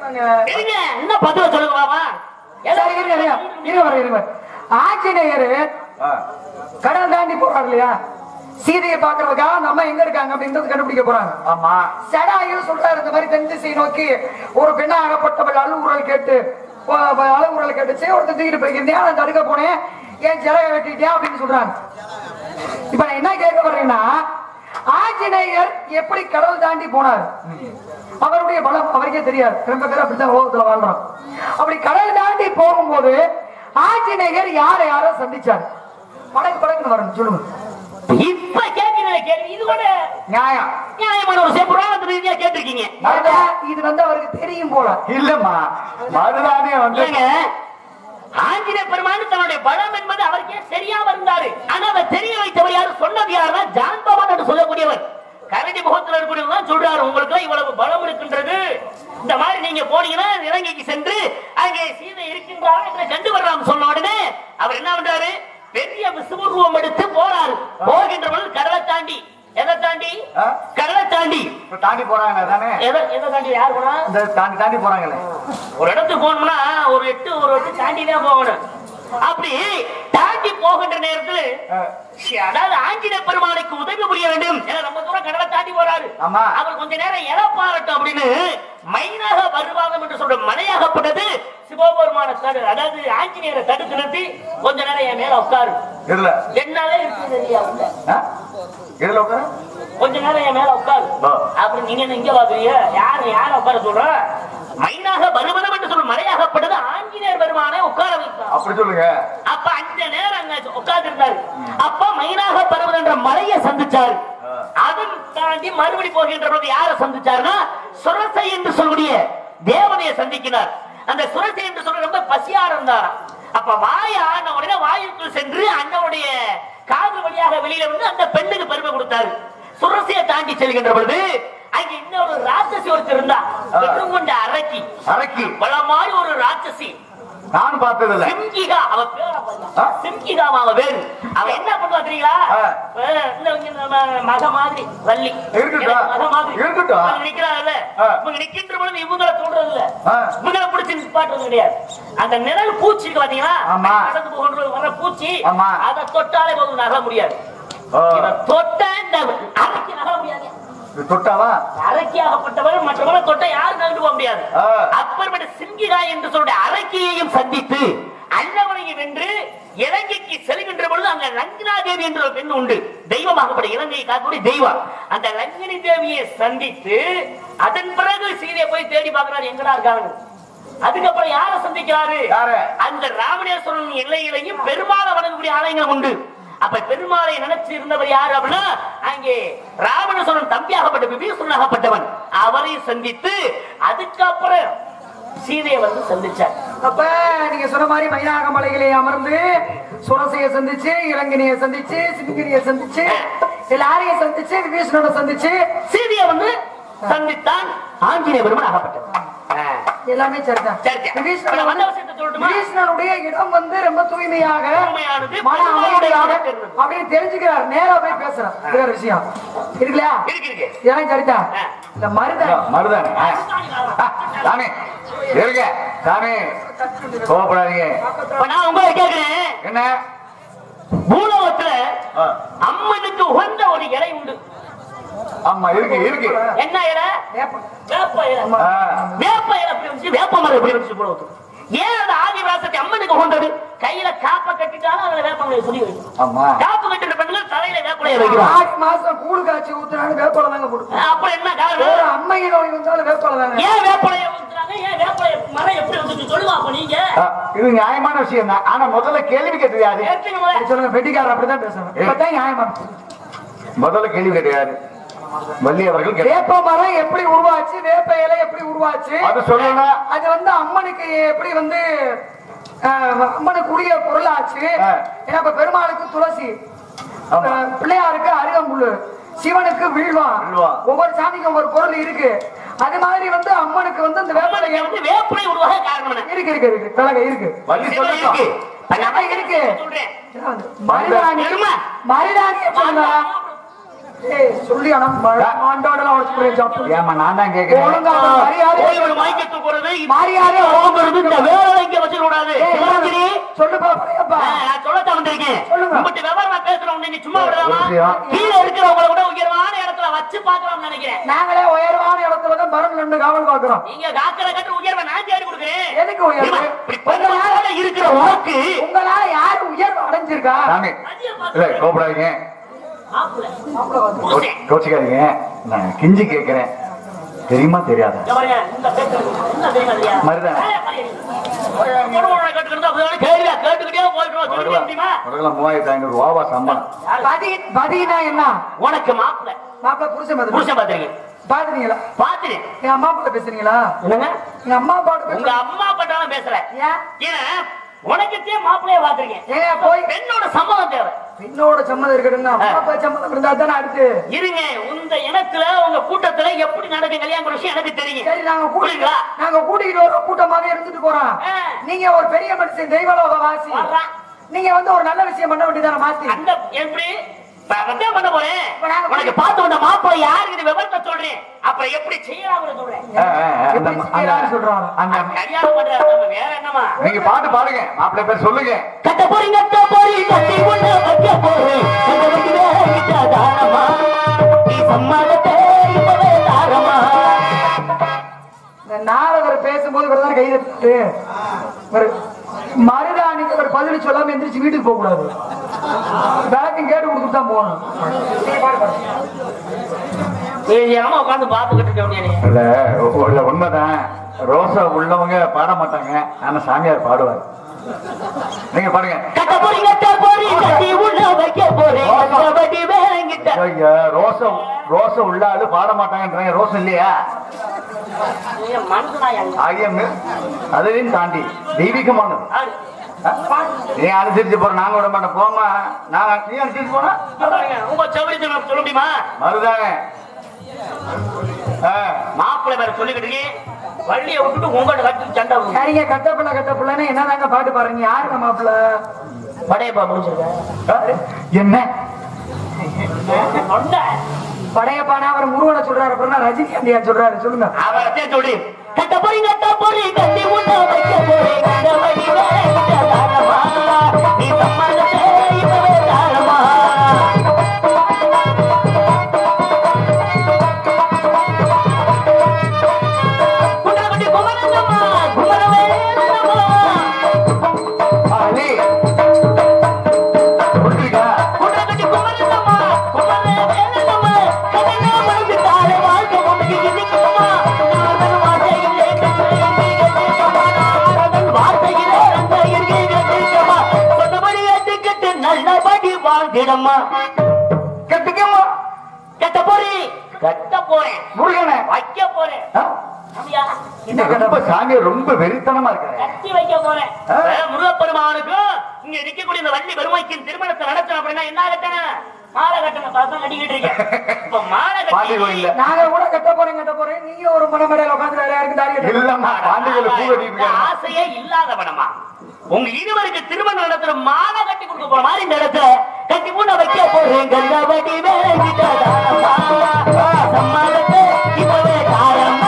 என்ன பதில சொல்லுங்க பாபா சரி, இருங்க, இருங்க. இருங்க வரேன், இருங்க. ஆஞ்சநேயர் ஆ. கடல் தாண்டி போறாரு இல்லையா சீதையை பாக்குறதுக்காக நம்ம எங்க இருக்காங்க அப்படின்றது கண்டுபிடிக்க போறாங்க ஆமா சடாயு சொல்றாரு இந்த மாதிரி தென் திசை நோக்கி ஒரு பெண்ணா அகப்பட்டவள் அழுகுரல் கேட்டு ப- ப- அழுகுரல் கேட்டுச்சு ஒருத்தர் தூக்கிட்டு போயிருந்தேன் நான் தடுக்க போனேன் ஏன் ஜலைய வெட்டிட்டேன் அப்படின்னு சொல்றாங்க இப்ப நான் என்ன கேட்க வர்றேன்னா ஆஞ்சநேயர் எப்படி கடல் தாண்டி போனார் அவருடைய பலம் அவருக்கே தெரியாது ரொம்ப பேர் அப்படித்தான் உலகத்துல வாழ்றோம் அப்படி கடல் தாண்டி போகும்போது ஆஞ்சநேயர் யாரை யாரை சந்திச்சார் படகு படகுன்னு வரணும் சொல்லுங்க இப்ப கேட்கிற கேள்வி இது கூட நியாயம் நியாயமான ஒரு புராணத்து ரீதியா கேட்டிருக்கீங்க ஏன்னா, இது வந்து அவருக்கு தெரியும் போல இல்லம்மா மதுதானே வந்து ஏங்க ஆஞ்சநேய பெருமான் தன்னுடைய பலம் என்பது அவருக்கே தெரியாம இருந்தாரு ஆனா அதை தெரிய வைத்தவர் யாரு சொன்னது யாருன்னா ஜான்பவன் என்று சொல்லக்கூடியவர் கரடி முகத்தில் இருக்கக்கூடியவர் தான் சொல்றாரு உங்களுக்கு இவ்வளவு பலம் இருக்கின்றது இந்த மாதிரி நீங்க போனீங்கன்னா இலங்கைக்கு சென்று அங்கே சீதை இருக்கின்றார் என்று கண்டு வரலாம் சொன்ன உடனே அவர் என்ன பண்றாரு பெரிய விசுவரூபம் எடுத்து போறாரு போகின்ற பொழுது கடலை தாண்டி எதை தாண்டி ஆ? கடலை தாண்டி இப்ப தாண்டி போறாங்க தானே எதை எதை தாண்டி யார் போனா இந்த தாண்டி தாண்டி போறாங்களே ஒரு இடத்துக்கு போகணும்னா ஒரு எட்டு ஒரு எட்டு தாண்டி தான் போகணும் அப்படி தாண்டி போகின்ற நேரத்துல ஆ. சி, அதாவது ஆஞ்சநேய பெருமானுக்கு உதவி புரிய வேண்டும் ஏன்னா ரொம்ப தூரம் கடலை தாண்டி போறாரு ஆமா. அவர் கொஞ்ச நேரம் இழப்பாரட்டும் அப்படின்னு மைனாக வருவாதம் என்று சொல்ற மலையாகப்பட்டது சிவபெருமான தடு அதாவது ஆஞ்சநேயரை தடுத்து நிறுத்தி கொஞ்ச நேரம் என் மேல உட்காரு இல்ல என்னாலே இருக்குது இல்லையா உள்ள ஆ? இதுல உட்கார கொஞ்ச நேரம் என் மேல உட்காரு ஆ. அப்படி நீங்க என்ன இங்க பாக்குறீங்க யாரு யார உட்கார சொல்ற மைனாக வருவதம் என்று சொல்லும் மலையாகப்பட்டது ஆஞ்சநேயர் பெருமானை உட்கார வைத்தார் அப்படி சொல்லுங்க அப்ப அந்த நேரம் அங்க உட்கார்ந்து இருந்தாரு அப்ப மைனாக பருவம் என்ற மலையை சந்திச்சாரு ஆ. அதன் தாண்டி மறுபடி போகின்ற பொழுது யாரை சந்திச்சாருன்னா சுரசை என்று சொல்லக்கூடிய தேவதையை சந்திக்கிறார் அந்த சுரசை என்று சொல்ற ரொம்ப பசியா இருந்தாராம் அப்ப வாய் ஆன உடனே வாயுக்குள் சென்று அண்ணனுடைய காது வழியாக வெளியில வந்து அந்த பெண்ணுக்கு பெருமை கொடுத்தாரு சுரசையை தாண்டி செல்கின்ற பொழுது அங்க இன்னொரு ராட்சசி ஒருத்தர் இருந்தா ஆ. வெறும் கொண்ட அரக்கி அரக்கி பலமாய் ஒரு ராட்சசி நானும் பார்த்தது இல்ல சிம்கிகா அவ பேர ஆ? சிம்கிகா அவ பேரு அவ என்ன பண்ணுவா தெரியுங்களா ஆ. அஹ் இந்த இங்க நம்ம மக மாதிரி வள்ளி இருக்கட்டும். எனக்கு மக மாதிரி இருக்கட்டும். இவங்க நிக்கிறாங்கல்ல ஆ. இவங்க நிக்கின்ற பொழுது இவங்களை தோன்றது இல்ல ஆ. இவங்களை பிடிச்சு நிப்பாட்டுறது கிடையாது அந்த நிழல் பூச்சி இருக்கு பாத்தீங்களா ஆமா. நடந்து போகின்ற வர பூச்சி ஆமா. அதை தொட்டாலே போதும் நகர முடியாது ஓ. இதை தொட்ட இந்த அரைக்கு நகர முடியாது இது தொட்டாவா அரக்கியாகப்பட்டவர் மற்றவரை தொட்ட யாரும் நகர்ந்து போக முடியாது ஆ. அப்பேற்பட்ட சிங்கிகா என்று சொல்ற அரக்கியையும் சந்தித்து அல்லவனையும் வென்று இலங்கைக்கு செல்கின்ற பொழுது அங்க லங்கினா தேவி என்ற ஒரு பெண் உண்டு தெய்வமாகப்பட்ட இலங்கையை காக்கக்கூடிய தெய்வம் அந்த லங்கினி தேவியை சந்தித்து அதன் பிறகு சீதையை போய் தேடி பார்க்கிறார் எங்கடா இருக்காங்க அதுக்கப்புறம் யாரை சந்திக்கிறாரு யாரு? அந்த ராமணேஸ்வரன் எல்லையிலையும் பெருமாளை வணங்கக்கூடிய ஆலயங்கள் உண்டு அப்ப பெருமாளை நினைச்சு இருந்தவர் யாரு அப்படின்னா அங்கே ராவணேஸ்வரன் தம்பியாகப்பட்ட விபீஷணனாகப்பட்டவன் அவரை சந்தித்து அதுக்கப்புறம் சீதையை வந்து சந்திச்சார் அப்ப நீங்க சொன்ன மாதிரி மயிலாக மலையிலே அமர்ந்து சுரசைய சந்திச்சு இளங்கினிய சந்திச்சு சிங்கனிய சந்திச்சு எல்லாரையும் சந்திச்சு விபீஷணனை சந்திச்சு சீதையை வந்து சந்தித்தான் ஆஞ்சநேய பெருமான் ஆகப்பட்டவன் ஆ. எல்லாமே சரிதான் சரி, சரி. இப்ப நான் வந்த விஷயத்தை சொல்லட்டுமா? விபீஷணனுடைய இடம் வந்து ரொம்ப தூய்மையாக தூய்மையானது, மன பெருமாளுடைய அமைதியாக இடம் இருந்தது. அப்படின்னு தெரிஞ்சுக்கிறார் நேரா போய் பேசுறார் இது ஒரு விஷயம் இருக்குல்லையா இருக்கு இருக்கு இதெல்லாம் சரிதான் ஆ. இந்த மருதான் மருதானே ஆ. ஆ, சாமி இருங்க சாமி கோவப்படாதீங்க இப்ப நான் உங்களை கேட்கிறேன் என்ன பூலோகத்துல ஆ. அம்மனுக்கு உகந்த ஒரு இலை உண்டு ஆமா இருக்கு இருக்கு என்ன இலை வேப்பம். வேப்ப இலை ஆ. வேப்ப இலை எப்படி வந்துச்சு வேப்ப மரம் எப்படி வந்துச்சு பூலோகத்துக்கு ஏன் அந்த ஆதிவாசத்தை அம்மனுக்கு உகந்தது கையில காப்ப கட்டிட்டாலும் அதுல வேப்பங்களை சொல்லி வைக்கும் ஆமா காப்பு கட்டின பெண்கள் தலையில வேப்பலையை வைக்கிறாங்க ஆடி மாசம் கூழு காய்ச்சி ஊத்துறாங்க வேப்பலை தாங்க கொடுக்கும் அப்ப என்ன ஒரு காரணம் அம்மைய நோய் வந்தாலும் வேப்பலை தாங்க ஏன் வேப்பலையை ஊத்துறாங்க ஏன் வேப்பலைய மரம் எப்படி வந்துச்சு சொல்லுங்க அப்ப நீங்க ஆ, இது நியாயமான விஷயம் தான் ஆனா முதல்ல கேள்வி கேட்டது யாரு ஏத்துங்க முதல்ல. சொல்லுங்க பெட்டிக்காரர் அப்படிதான் பேசணும் இப்பதான் நியாயமா முதல்ல கேள்வி கேட்டது யாரு வள்ளி அவர்கள் கேட்டார். வேப்ப மரம் எப்படி உருவாச்சு வேப்ப இலை எப்படி உருவாச்சு அது சொல்லணும் அது வந்து அம்மனுக்கு எப்படி வந்து அஹ், அம்மனுக்கு உரிய பொருளாச்சு ஆ. ஏன்னா இப்ப பெருமாளுக்கு துளசி ஆமா. அஹ், பிள்ளையாருக்கு அருகம்புல்லு சிவனுக்கு வில்வம் வில்வம். ஒவ்வொரு சாமிக்கும் ஒவ்வொரு பொருள் இருக்கு அது மாதிரி வந்து அம்மனுக்கு வந்து இந்த வேப்பலை அம்மனுக்கு வந்து வேப்பலை உருவாக காரணம் என்ன இருக்கு இருக்கு இருக்கு பலகை இருக்கு வள்ளி சிவன் இருக்கு சொல்லட்டும் என்ன இருக்கு சொல்றேன் மருதாணி இருமா. மருதாணி சொல்லுங்க ஏய் சொல்லி ஆனா மாண்டோடலாம் உடச்சு போய் சாப்பிடு ஏமா நான் தான் கேக்குறேன் ஒழுங்கா மரியாதை போய் ஒரு மைக்க தூக்குறது மரியாதை ஓங்குறது இந்த வேலை இங்க வச்சிட கூடாது ஏய், சிவராத்திரி, சொல்லு பாப்பா ஆ, நான் சொல்லத்தான் வந்திருக்கேன் சொல்லுங்க. உங்கள்கிட்ட விவரமா பேசுறோம் நீங்க சும்மா விடலாமா விஷயம். கீழே இருக்கிறவங்கள கூட உயர்வான இடத்துல வச்சு பாக்கலாம்னு நினைக்கிறேன் நாங்களே உயர்வான இடத்துல தான் மரம் நின்று காவல் பாக்குறோம் நீங்க காக்கிற கட்டு உயர்வை நான் தேடி கொடுக்குறேன் எதுக்கு உயர்வு? இருமா, இப்படி பக்கத்துல இருக்கிற உனக்கு உங்களால யாரு உயர்வு அடைஞ்சிருக்கா சாமி இல்ல கோபடாதீங்க புருஷன். கோச்சிக்காதீங்க நான் கிஞ்சி கேக்குறேன் தெரியுமா தெரியாதா இங்க பாருங்க, இந்த பேச்சு என்ன தெரியுமா இல்லையா? மருதாணி. ஒரு ஒரு கேட்டுக்கிட்டு அப்படியே கேள்வியா கேட்டுக்கிட்டே போயிட்டு சொல்லிக்க முடியுமா உடலாம் மூவாயிரத்தி ஐநூறு ரூபாவா சம்பளம் பதி பதினா என்ன உனக்கு மாப்பிள்ள மாப்பிள்ள புருஷன் மாதிரி புருஷன் பாத்துருக்கீங்க பாத்துறீங்களா பாத்துறேன் எங்க அம்மா அப்பாட்ட பேசுறீங்களா என்னங்க எங்க அம்மா அப்பாட்ட உங்க பேசுறீங்க அம்மா பட்டாலும் பேசுற ஏன் ஏன்னா உனக்கத்தே மாப்பிள்ளைய பாத்துருக்கேன் ஏன் போய் பெண்ணோட சம்மதம் தேவை பெண்ணோட சம்மதம் இருக்கட்டும் அம்மா அப்பா சம்மதம் இருந்தா தானே அடுத்து இருங்க உங்க இனத்துல உங்க கூட்டத்துல எப்படி நடக்கும் கல்யாணம் விஷயம் எனக்கு தெரியும் சரி நாங்க கூட்டிட்டு புரியுங்களா? நாங்க கூட்டிட்டு வரோம் கூட்டமாவே இருந்துட்டு போறோம் ஆ. நீங்க ஒரு பெரிய மனுஷன் தெய்வலோக வாசி வர்றேன். நீங்க வந்து ஒரு நல்ல விஷயம் பண்ண வேண்டியதான மாத்தி அந்த எப்படி இப்ப அதான் பண்ண போறேன் இப்ப நாங்க உனக்கு பார்த்து வந்த மாப்பிள்ளை யாருக்கு விவரத்தை சொல்றேன் அப்புறம் எப்படி செய்யலாம்னு சொல்றேன் ஆ, ஆ, ஆ, அந்த எப்படி செய்யலாம்னு சொல்றாங்க? அந்த கல்யாணம் பண்றாரு நம்ம வேற என்னமா நீங்க பாட்டு பாடுங்க மாப்பிள்ளை பேர் சொல்லுங்க கட்ட போறீங்க கட்ட போறீங்க கட்டி கொண்டு வைக்க போறேன் அந்த வண்டியில கிட்ட தாரமா நீ சம்மதத்தை இப்பவே தாரமா இந்த நாரதர் பேசும்போது இவர் தான் கை தட்டு ஒரு மருதாணிக்கு ஒரு பதில் சொல்லாம எந்திரிச்சு வீட்டுக்கு போக கூடாது பேக்கிங் கேட்டு கொடுத்துட்டு தான் போகணும் நீங்க பாடு பாடு. தெரியாம உட்காந்து பாத்துக்கிட்டு இருக்க முடியாது இல்ல உ- இல்ல உண்மைதான் ரோசா உள்ளவங்க பாட மாட்டாங்க ஆனா சாமியார் பாடுவார் நீங்க பாடுங்க கட்ட போறீங்க கட்ட போறீங்க கட்டி உள்ள வைக்க போறேன் அந்த வண்டியில கிட்ட ஐயா, ரோசா ரோசா உள்ள ஆளு பாட மாட்டாங்கன்றாங்க ரோசம் இல்லையா மனுஷனாயா ஐயம் அதையும் தாண்டி தெய்வீகமானது நீ அனுசரிச்சு போற நாங்க விட மாட்டோம் போமா நாங்க நீ அனுசரிச்சு போனா உங்க சௌரியத்தை நான் சொல்ல முடியுமா மருதாங்க ஆ, மாப்பிள்ளை வேற சொல்லிக்கிட்டு இருக்கேன் வள்ளியை விட்டுட்டு உங்கள்ட்ட கட்டி சண்டை வரும். சரிங்க கட்ட பிள்ளை கட்ட பிள்ளைன்னு என்னதாங்க பாட்டு பாருங்க யாருங்க மாப்பிள்ள படையப்பா முடிச்சிருக்க என்ன சொன்ன படையப்பானா அவர் முருகனை சொல்றாரு அப்புறம் ரஜினிகாந்தியா சொல்றாரு சொல்லுங்க அவரத்தே சொல்லி கட்ட போறீங்க கட்ட போறீங்க கட்டி உள்ள வைக்க போறேன் அந்த வண்டியில கிட்ட தாரமா நீ சம்மதத்தை இப்பவே தாரமா குண்டகுடி குமரனம்மா குமரவேலம்மா அலி புரிஞ்சுக்கா குண்டகுடி குமரனம்மா குமரவேலம்மா கண்ணா மனசு தாழ வாழ்க்கை உனக்கு இனிக்குமா நாதன் வார்த்தையிலே கண்ணை நாதன் வார்த்தையிலே அந்த இருக்கமா சொன்னபடி ஏற்றுக்கிட்டு நல்லபடி வாழ்ந்திடம்மா கட்டுக்கம்மா கட்ட போறேன் கட்ட போறேன் முருகனை வைக்க போறேன் ஆ? அப்படியா? இந்த ரொம்ப சாமியார் ரொம்ப வெறித்தனமா இருக்காரு கட்டி வைக்க போறேன் ஆ. அஹ் முருகப்பெருமானுக்கும் இங்க இருக்கக்கூடிய இந்த வள்ளி பெருமைக்கு திருமணத்தை நடத்தணும் அப்படின்னா என்ன கட்டணும் மாலை கட்டணும் பார்த்தா கட்டிக்கிட்டு இருக்கேன் இப்ப மாலை பாண்டி கோயில்ல. கட்டி நாங்க கூட கட்ட போறேன் கட்ட போறேன் நீங்க ஒரு மனமடையில உட்காந்து வேற யாருக்கும் தாடி கட்ட இல்லம்மா பாண்டிகளை பூ கட்டிட்டு இந்த இருக்காங்க ஆசையே இல்லாதவனமா உங்க இருவருக்கு திருமணம் நடத்துற மாலை கட்டி கொடுக்க போற மாதிரி இந்த இடத்துல கட்டி மூண வைக்க போறேன் கந்தவடி வேலைக்கிட்ட தாரமா சம்மாதத்தை இப்பவே தாரமா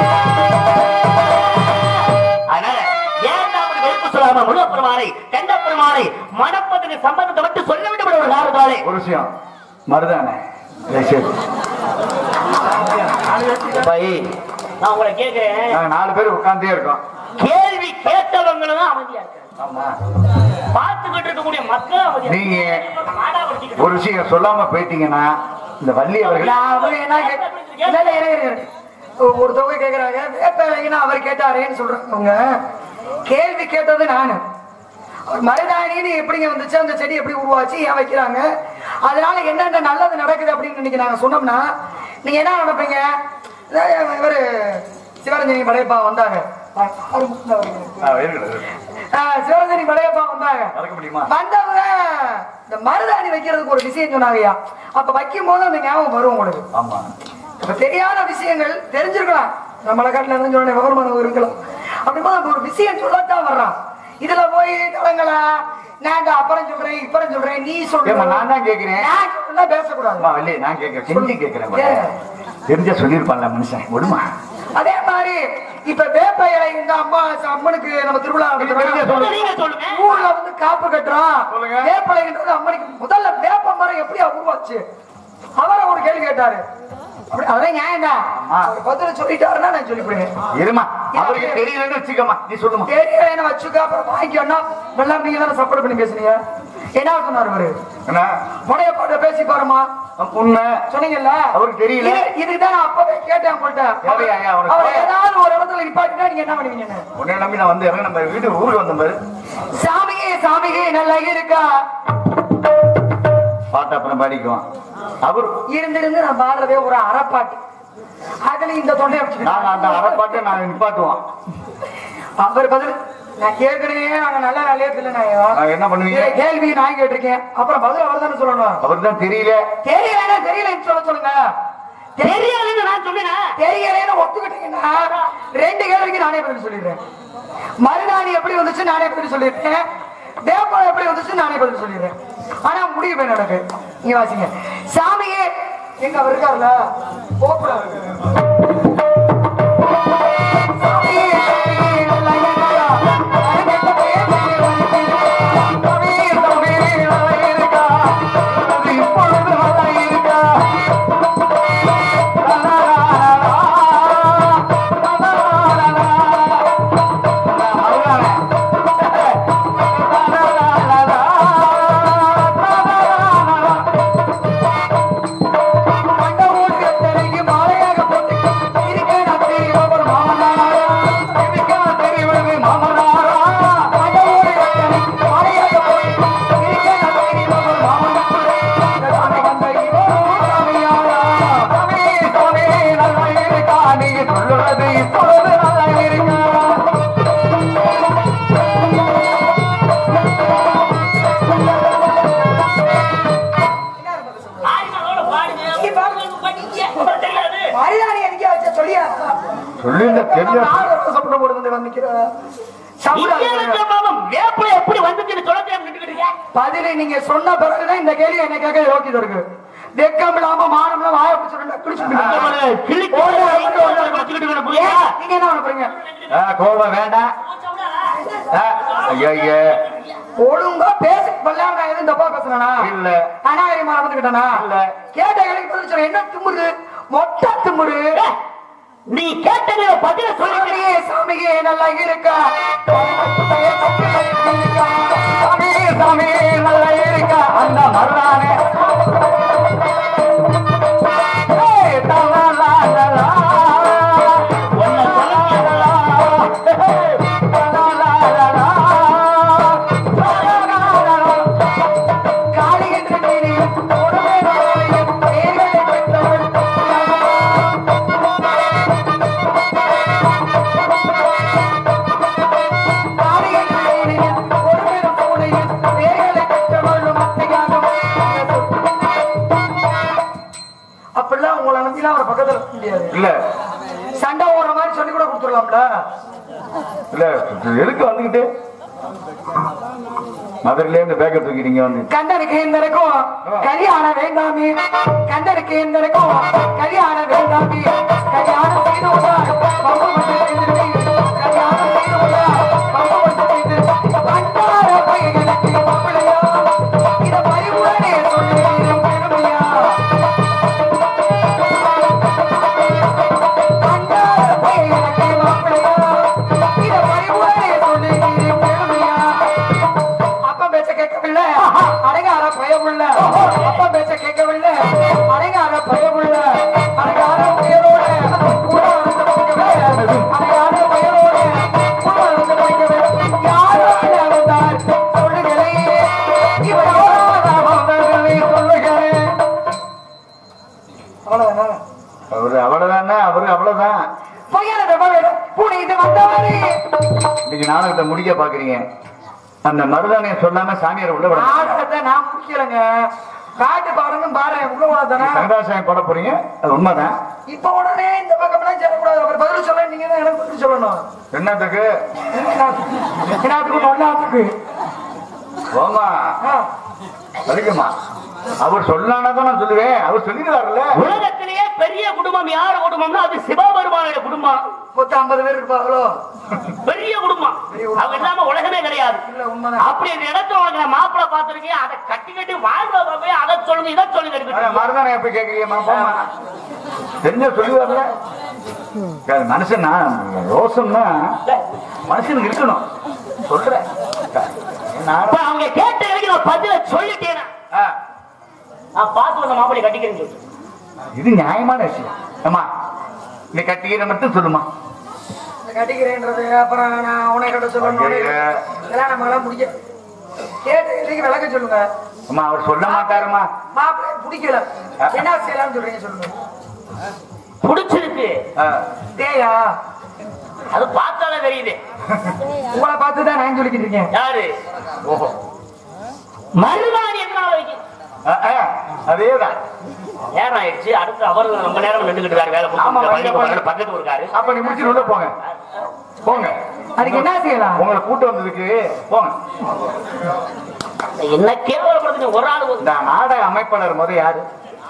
அதனால ஏன் அப்படி வெறுப்பு சொல்லாம முருகப்பெருமானை கண்டப்பெருமானை மணப்பதுக்கு சம்பந்தத்தை மட்டும் சொல்ல வேண்டும் ஒரு காரணத்தாலே ஒரு விஷயம் மருதானே சரி பை நான் உங்களை கேட்கிறேன் நாங்க நாலு பேர் உட்கார்ந்தே இருக்கோம் கேள்வி கேட்டவங்களும் தான் அமைதியா இருக்காங்க ஆமா பார்த்துக்கிட்டு இருக்கக்கூடிய மக்கள் அமைதியா நீங்க இருக்காங்க. மாடாவடிச்சுக்கிட்டு ஒரு விஷயம் சொல்லாம போயிட்டீங்கன்னா இந்த வள்ளி அவர்கள் இல்ல, அவரு என்ன கே- இல்ல, இல்ல, இரு, இரு, இரு. ஒ- ஒரு தொகை கேக்குறாங்க வேப்பலைன்னா அவர் கேட்டாரேன்னு சொல்றாங்க அவங்க கேள்வி கேட்டது நானு அவர் மருதாணின்னு எப்படிங்க வந்துச்சு அந்த செடி எப்படி உருவாச்சு ஏன் வைக்கிறாங்க அதனால என்னென்ன நல்லது நடக்குது அப்படின்னு இன்னைக்கு நாங்க சொன்னோம்னா நீங்க என்ன நினைப்பீங்க இதான் இவரு சிவரஞ்சனி படையப்பா வந்தாங்க அவரு முன்னாடி வருங்க. ஆ, இருக்கட்டும், இருக்கட்டும். ஆஹ் சிவரஞ்சனி படையப்பா வந்தாங்க மறக்க முடியுமா வந்தவங்க இந்த மருதாணி வைக்கிறதுக்கு ஒரு விஷயம் சொன்னாங்கய்யா அப்ப வைக்கும் போது அந்த ஞாபகம் வரும் உங்களுக்கு ஆமா இப்ப தெரியாத விஷயங்கள் தெரிஞ்சிருக்கலாம் நம்மளை காட்டில இருந்து சொன்ன விவரமான இருக்கலாம் அப்படி போது ஒரு விஷயம் சொல்லத்தான் வர்றான் இதுல போய் தடங்களா நான் அப்புறம் சொல்றேன் இப்பறம் சொல்றேன் நீ ஏம்மா, சொல்ற நான் தான் கேக்குறேன் நான் சொல்றதா பேசக்கூடாது அம்மா, இல்லையே, நான் கேட்கிறேன் செஞ்சு கேட்கிறேன் ஏன்? தெரிஞ்ச சொல்லியிருப்பான்ல மனுஷன் விடுமா அதே மாதிரி இப்ப வேப்ப இலை இந்த அம்மா அம்மனுக்கு நம்ம திருவிழா நடத்துறோம். சொல்லுங்க. நீங்க சொல்லுங்க ஊர்ல வந்து காப்பு கட்டுறோம் சொல்லுங்க. வேப்பலைன்றது அம்மனுக்கு முதல்ல வேப்ப மரம் எப்படி உருவாச்சு அவரை ஒரு கேள்வி கேட்டாரு அப்படி அதெல்லாம் நியாயம் தான் ஆமா. அவர் பதில சொல்லிட்டாருன்னா நான் சொல்லிவிடுவேன் இருமா அவருக்கு தெரியலன்னு வச்சுக்கம்மா நீ சொல்லுமா தெரியல வச்சுக்க அப்புறம் வாங்கிக்கணும் எல்லாம் நீங்க தானே சப்போர்ட் பண்ணி பேசுனீங்க என்ன சொன்னாரு அவரு என்ன புனைய பாட்ட பேசி பாருமா உண்மை சொன்னீங்கல்ல அவருக்கு தெரியல. இது- இதுதான் நான் அப்பவே கேட்டேன் உங்கள்ட்ட யாரு, ஐயா, அவருக்கு? அவர் ஏதாவது ஒரு இடத்துல நிப்பாட்டினா நீங்க என்ன பண்ணுவீங்க உன்னை நம்பி நான் வந்து இறங்க நம்ம வீட்டு ஊருக்கு வந்த பாரு சாமியே சாமியே நல்லா இருக்கா பாட்டு அப்புறம் பாடிக்குவோம் அவர் இருந்திருந்து நான் பாடுறதே ஒரு அறப்பாட்டு அதுல இந்த தொண்டையை நாங்க அந்த அரைப்பாட்டை நாங்க நிப்பாட்டுவோம் அவர் பதில் நான் கேட்கிறேன் நாங்க நல்ல நல்லே இல்லை நாங்க என்ன பண்ணுவீங்க கேள்வி நான் கேட்டிருக்கேன் அப்புறம் பதில் அவர் தானே சொல்லணும் அவருக்கு தான் தெரியல தெரியலன்னா தெரியலன்னு சொல்ல சொல்லுங்க தெரியாதுன்னு நான் சொன்னேனா தெரியலன்னு ஒத்துக்கிட்டீங்கன்னா ரெண்டு கேள்விக்கு நானே பதில் சொல்லிடுறேன் மருதாணி எப்படி வந்துச்சு நானே பதில் சொல்லிடுறேன் வேப்பம் எப்படி வந்துச்சு நானே பதில் சொல்லிடுறேன் ஆனா முடிவு போய் நடக்கு நீங்க வாசிங்க சாமியே எங்க அவர் இருக்காருல போகக்கூடாது சாமியே, சாமியே, நல்லா இருக்கா? அரங்கேற்ற பேச்சே வந்திருக்கா. சாமியே, சாமியே, நல்லா இருக்கா? அது இப்பொழுது நல்லா இருக்கா? சொல்லுறது இப்பொழுது நல்லா இருக்கா ஆய்வாளோட பாடுங்க நீங்க பாடுங்க. படிங்க உங்களுக்கு தெரியாது மரியாதை எங்கேயா வச்ச சொல்லியா சொல்லுங்க தெரிஞ்ச சப்பன போட்டு வந்து வந்துக்கிற இந்தியாவுக்கு மாமம் வேப்பிலை எப்படி வந்துச்சுன்னு சொல்ல தெரியாம நின்னுக்கிட்டீங்க பதிலை நீங்க சொன்ன பிறகுதான் இந்த கேள்வி என்ன கேட்க யோக்கியது இருக்கு வெக்கம் இல்லாம மானம் இல்லாம வாய பிடிச்சிட்டு குளிச்சு கிளிக்கு ஓடு, ஓடு, ஓடு. வச்சுக்கிட்டு இருக்கணும், புரியுதா? நீங்க என்ன பண்ண போறீங்க கோபம் வேண்டாம் ஆ, ஐயா ஐயா ஒழுங்கா பேச பல்லாம நான் எதுவும் தப்பா பேசுறேனா இல்ல அநாகரிகமா நடந்துக்கிட்டேனா இல்ல. கேட்ட கேள்விக்கு பதில் சொல்ல என்ன திமுரு மொட்டை திமுரு ஏய், நீ கேட்டது பதில சொல்லுங்க சாமியே சாமியே நல்லா இருக்கா சாமியே சாமியே நல்லா இருக்கா அந்த மருதானே ஏய், தலலா, லலா. ஒன்ன சொல்லுங்க ஏய், தலலா, லலா. தலலா, லலா. காளி என்ற நீரில் உடம்பே நோயும் பேர்களை பெற்றவள் அப்படிலாம் உங்களை நம்பிலாம் அவர் பக்கத்துல இருக்க முடியாது இல்ல சண்டை ஓடுற மாதிரி சொல்லி கூட கொடுத்துடலாம்ல இல்ல எதுக்கு வந்துகிட்டு மதுரையில இருந்து பேக்க தூக்கிட்டீங்க வந்து கண்டனுக்கு எந்தனுக்கும் கல்யாணம் வேண்டாமே கண்டனுக்கு எந்தனுக்கும் கல்யாணம் வேண்டாமே கல்யாணம் செய்து விட்டார் பம்பு வந்து செய்திருமே கல்யாணம் செய்து விட்டார் பம்பு வந்து செய்திருமே கண்டார பையனுக்கு மாப்பிளையா இத பரிவுடனே சொல்லுகிறேன் பெருமையா கண்டார பையனுக்கு மாப்பிளையா இத பரிவுடனே சொல்லுகிறேன் பெருமையா அப்பா பேச்ச கேட்கவில்லை அடங்கார பயமுள்ள அப்பா பேச்ச கேட்கவில்லை அடங்கார பயமுள்ள அடங்கார பயலோட கூட வந்து படிக்கவே அடங்கார பயலோட கூட வந்து படிக்கவே யாரோட வந்தார் சொல்லுகிறேன் இவரோட வந்தவர்களை சொல்லுகிறேன் அவ்வளவுதானா அவரு அவ்வளவுதானே அவரு அவ்வளவுதான் பொய்யான புனிது வந்தவரே இன்னைக்கு நாடகத்தை முடிக்க பாக்குறீங்க அந்த மருதானைய சொல்லாம சாமியார் உள்ள விட நாடகத்தை நான் முடிக்கலைங்க பாட்டு பாடணும் பாரு உள்ள உலகத்தானே சங்கராசாயம் போட போறீங்க அது உண்மைதான் இப்ப உடனே இந்த பக்கம்லாம் சேரக்கூடாது அவர் பதில் சொல்ல நீங்க தான் எனக்கு பதில் சொல்லணும் என்னத்துக்கு என்னத்துக்கு ஒன்னாத்துக்கு போமா வலிக்குமா அவர் சொல்லானதான் நான் சொல்லுவேன் அவர் சொல்லிடுவாருல்ல உலகத்திலேயே பெரிய குடும்பம் யார் குடும்பம்னா அது சிவபெருமானுடைய குடும்பம் மொத்தம் ஐம்பது பேர் இருப்பாங்களோ பெரிய குடும்பம் அவங்க இல்லாம உலகமே கிடையாது இல்ல உண்மைதான் அப்படி இந்த இடத்துல உனக்கு நான் மாப்பிள்ளை பார்த்திருக்கேன் அதை கட்டி கட்டி வாழ்வ போய் அதை சொல்லுங்க இதை சொல்லுங்க ஆனா, இருக்கு. மருதானை எப்ப கேக்குறீங்கம்மா போமா தெரிஞ்ச சொல்லுவார்ல அது மனுஷன் நான் ரோசம்னா மனுஷனுக்கு இருக்கணும் சொல்றேன் நான் அப்ப அவங்க கேட்ட வரைக்கும் நான் பதில சொல்லிட்டேன் ஆ, நான் பார்த்து வந்த மாப்பிள்ளை கட்டிக்கிறேன்னு சொல்லி இது நியாயமான விஷயம் அம்மா நீ கட்டிக்கிற மட்டும் சொல்லுமா இந்த கட்டிக்கிறேன்றது அப்புறம் நான் உன்னை கட்ட சொல்லணும் உன்னை கட்ட- இதெல்லாம் நம்ம எல்லாம் முடிக்க கேட்டு இன்னைக்கு விளக்க சொல்லுங்க அம்மா அவர் சொல்ல மாட்டாருமா மாப்பிள்ளை பிடிக்கல என்ன செய்யலாம்னு சொல்றீங்க சொல்லுங்க பிடிச்சிருக்கு ஆ, தேயா அது பார்த்தாலே தெரியுது உங்களை பார்த்து தான் நான் சொல்லிக்கிட்டு இருக்கேன் யாரு ஓஹோ மருதாணி எத்தனால வைக்க ஆ, ஆ, அதேதான் நேரம் ஆயிடுச்சு அடுத்து அவர் ரொம்ப நேரம் நின்றுகிட்டு இருக்காரு வேலை ஆமா, முடிச்சு வைங்க, பக்கத்து வைங்க. பக்கத்து இருக்காரு அப்ப நீ முடிச்சுட்டு உள்ள போங்க போங்க அதுக்கு என்ன செய்யலாம் உங்களை கூட்டு வந்ததுக்கு போங்க என்ன கேவலப்படுத்துங்க ஒரு ஆள் ஒரு- இந்த நாடக அமைப்பாளர் முத யாரு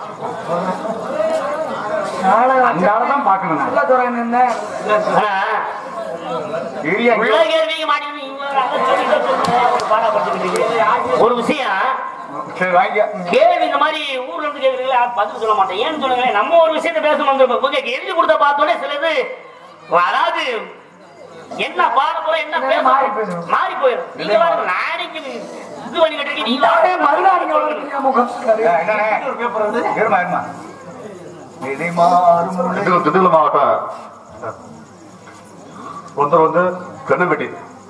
நாடகம் அந்த ஆளை தான் பார்க்கணும் நான். சொல்ல துறைன்னு என்ன ஆனா, ஏரியா உள்ள கேள்விக்கு மாட்டேங்குது, இவங்க அதை சொல்லி இதை சொல்லி ஒரு பாடாப்படுத்திக்கிட்டு இருக்கீங்க. ஒரு விஷயம் சரி வாங்க கேள்வி இந்த மாதிரி ஊர்ல இருந்து கேக்குறீங்களா யாரும் பதில் சொல்ல மாட்டேன் ஏன்னு சொல்லுங்களேன் நம்ம ஒரு விஷயத்த பேச வந்திருக்கோம் இவங்க எழுதி கொடுத்த பார்த்தோன்னே சிலது அதாவது என்ன பாட போறோம் என்ன பேச மாறி போறோம், போயிடும். மாறி போயிடும் நீங்க பாருங்க நாளைக்கு இது பண்ணிக்கிட்டு இருக்கீங்க நானே நீங்க மறுநாள் எவ்வளவு தெரியாம உட்கார்ந்திருக்காரு. என்னண்ணே இருமா இருமா இதை மாறும் திண்டுக்கல் திண்டுக்கல் மாவட்டம் ஒருத்தர் வந்து கண்ணுப்பட்டி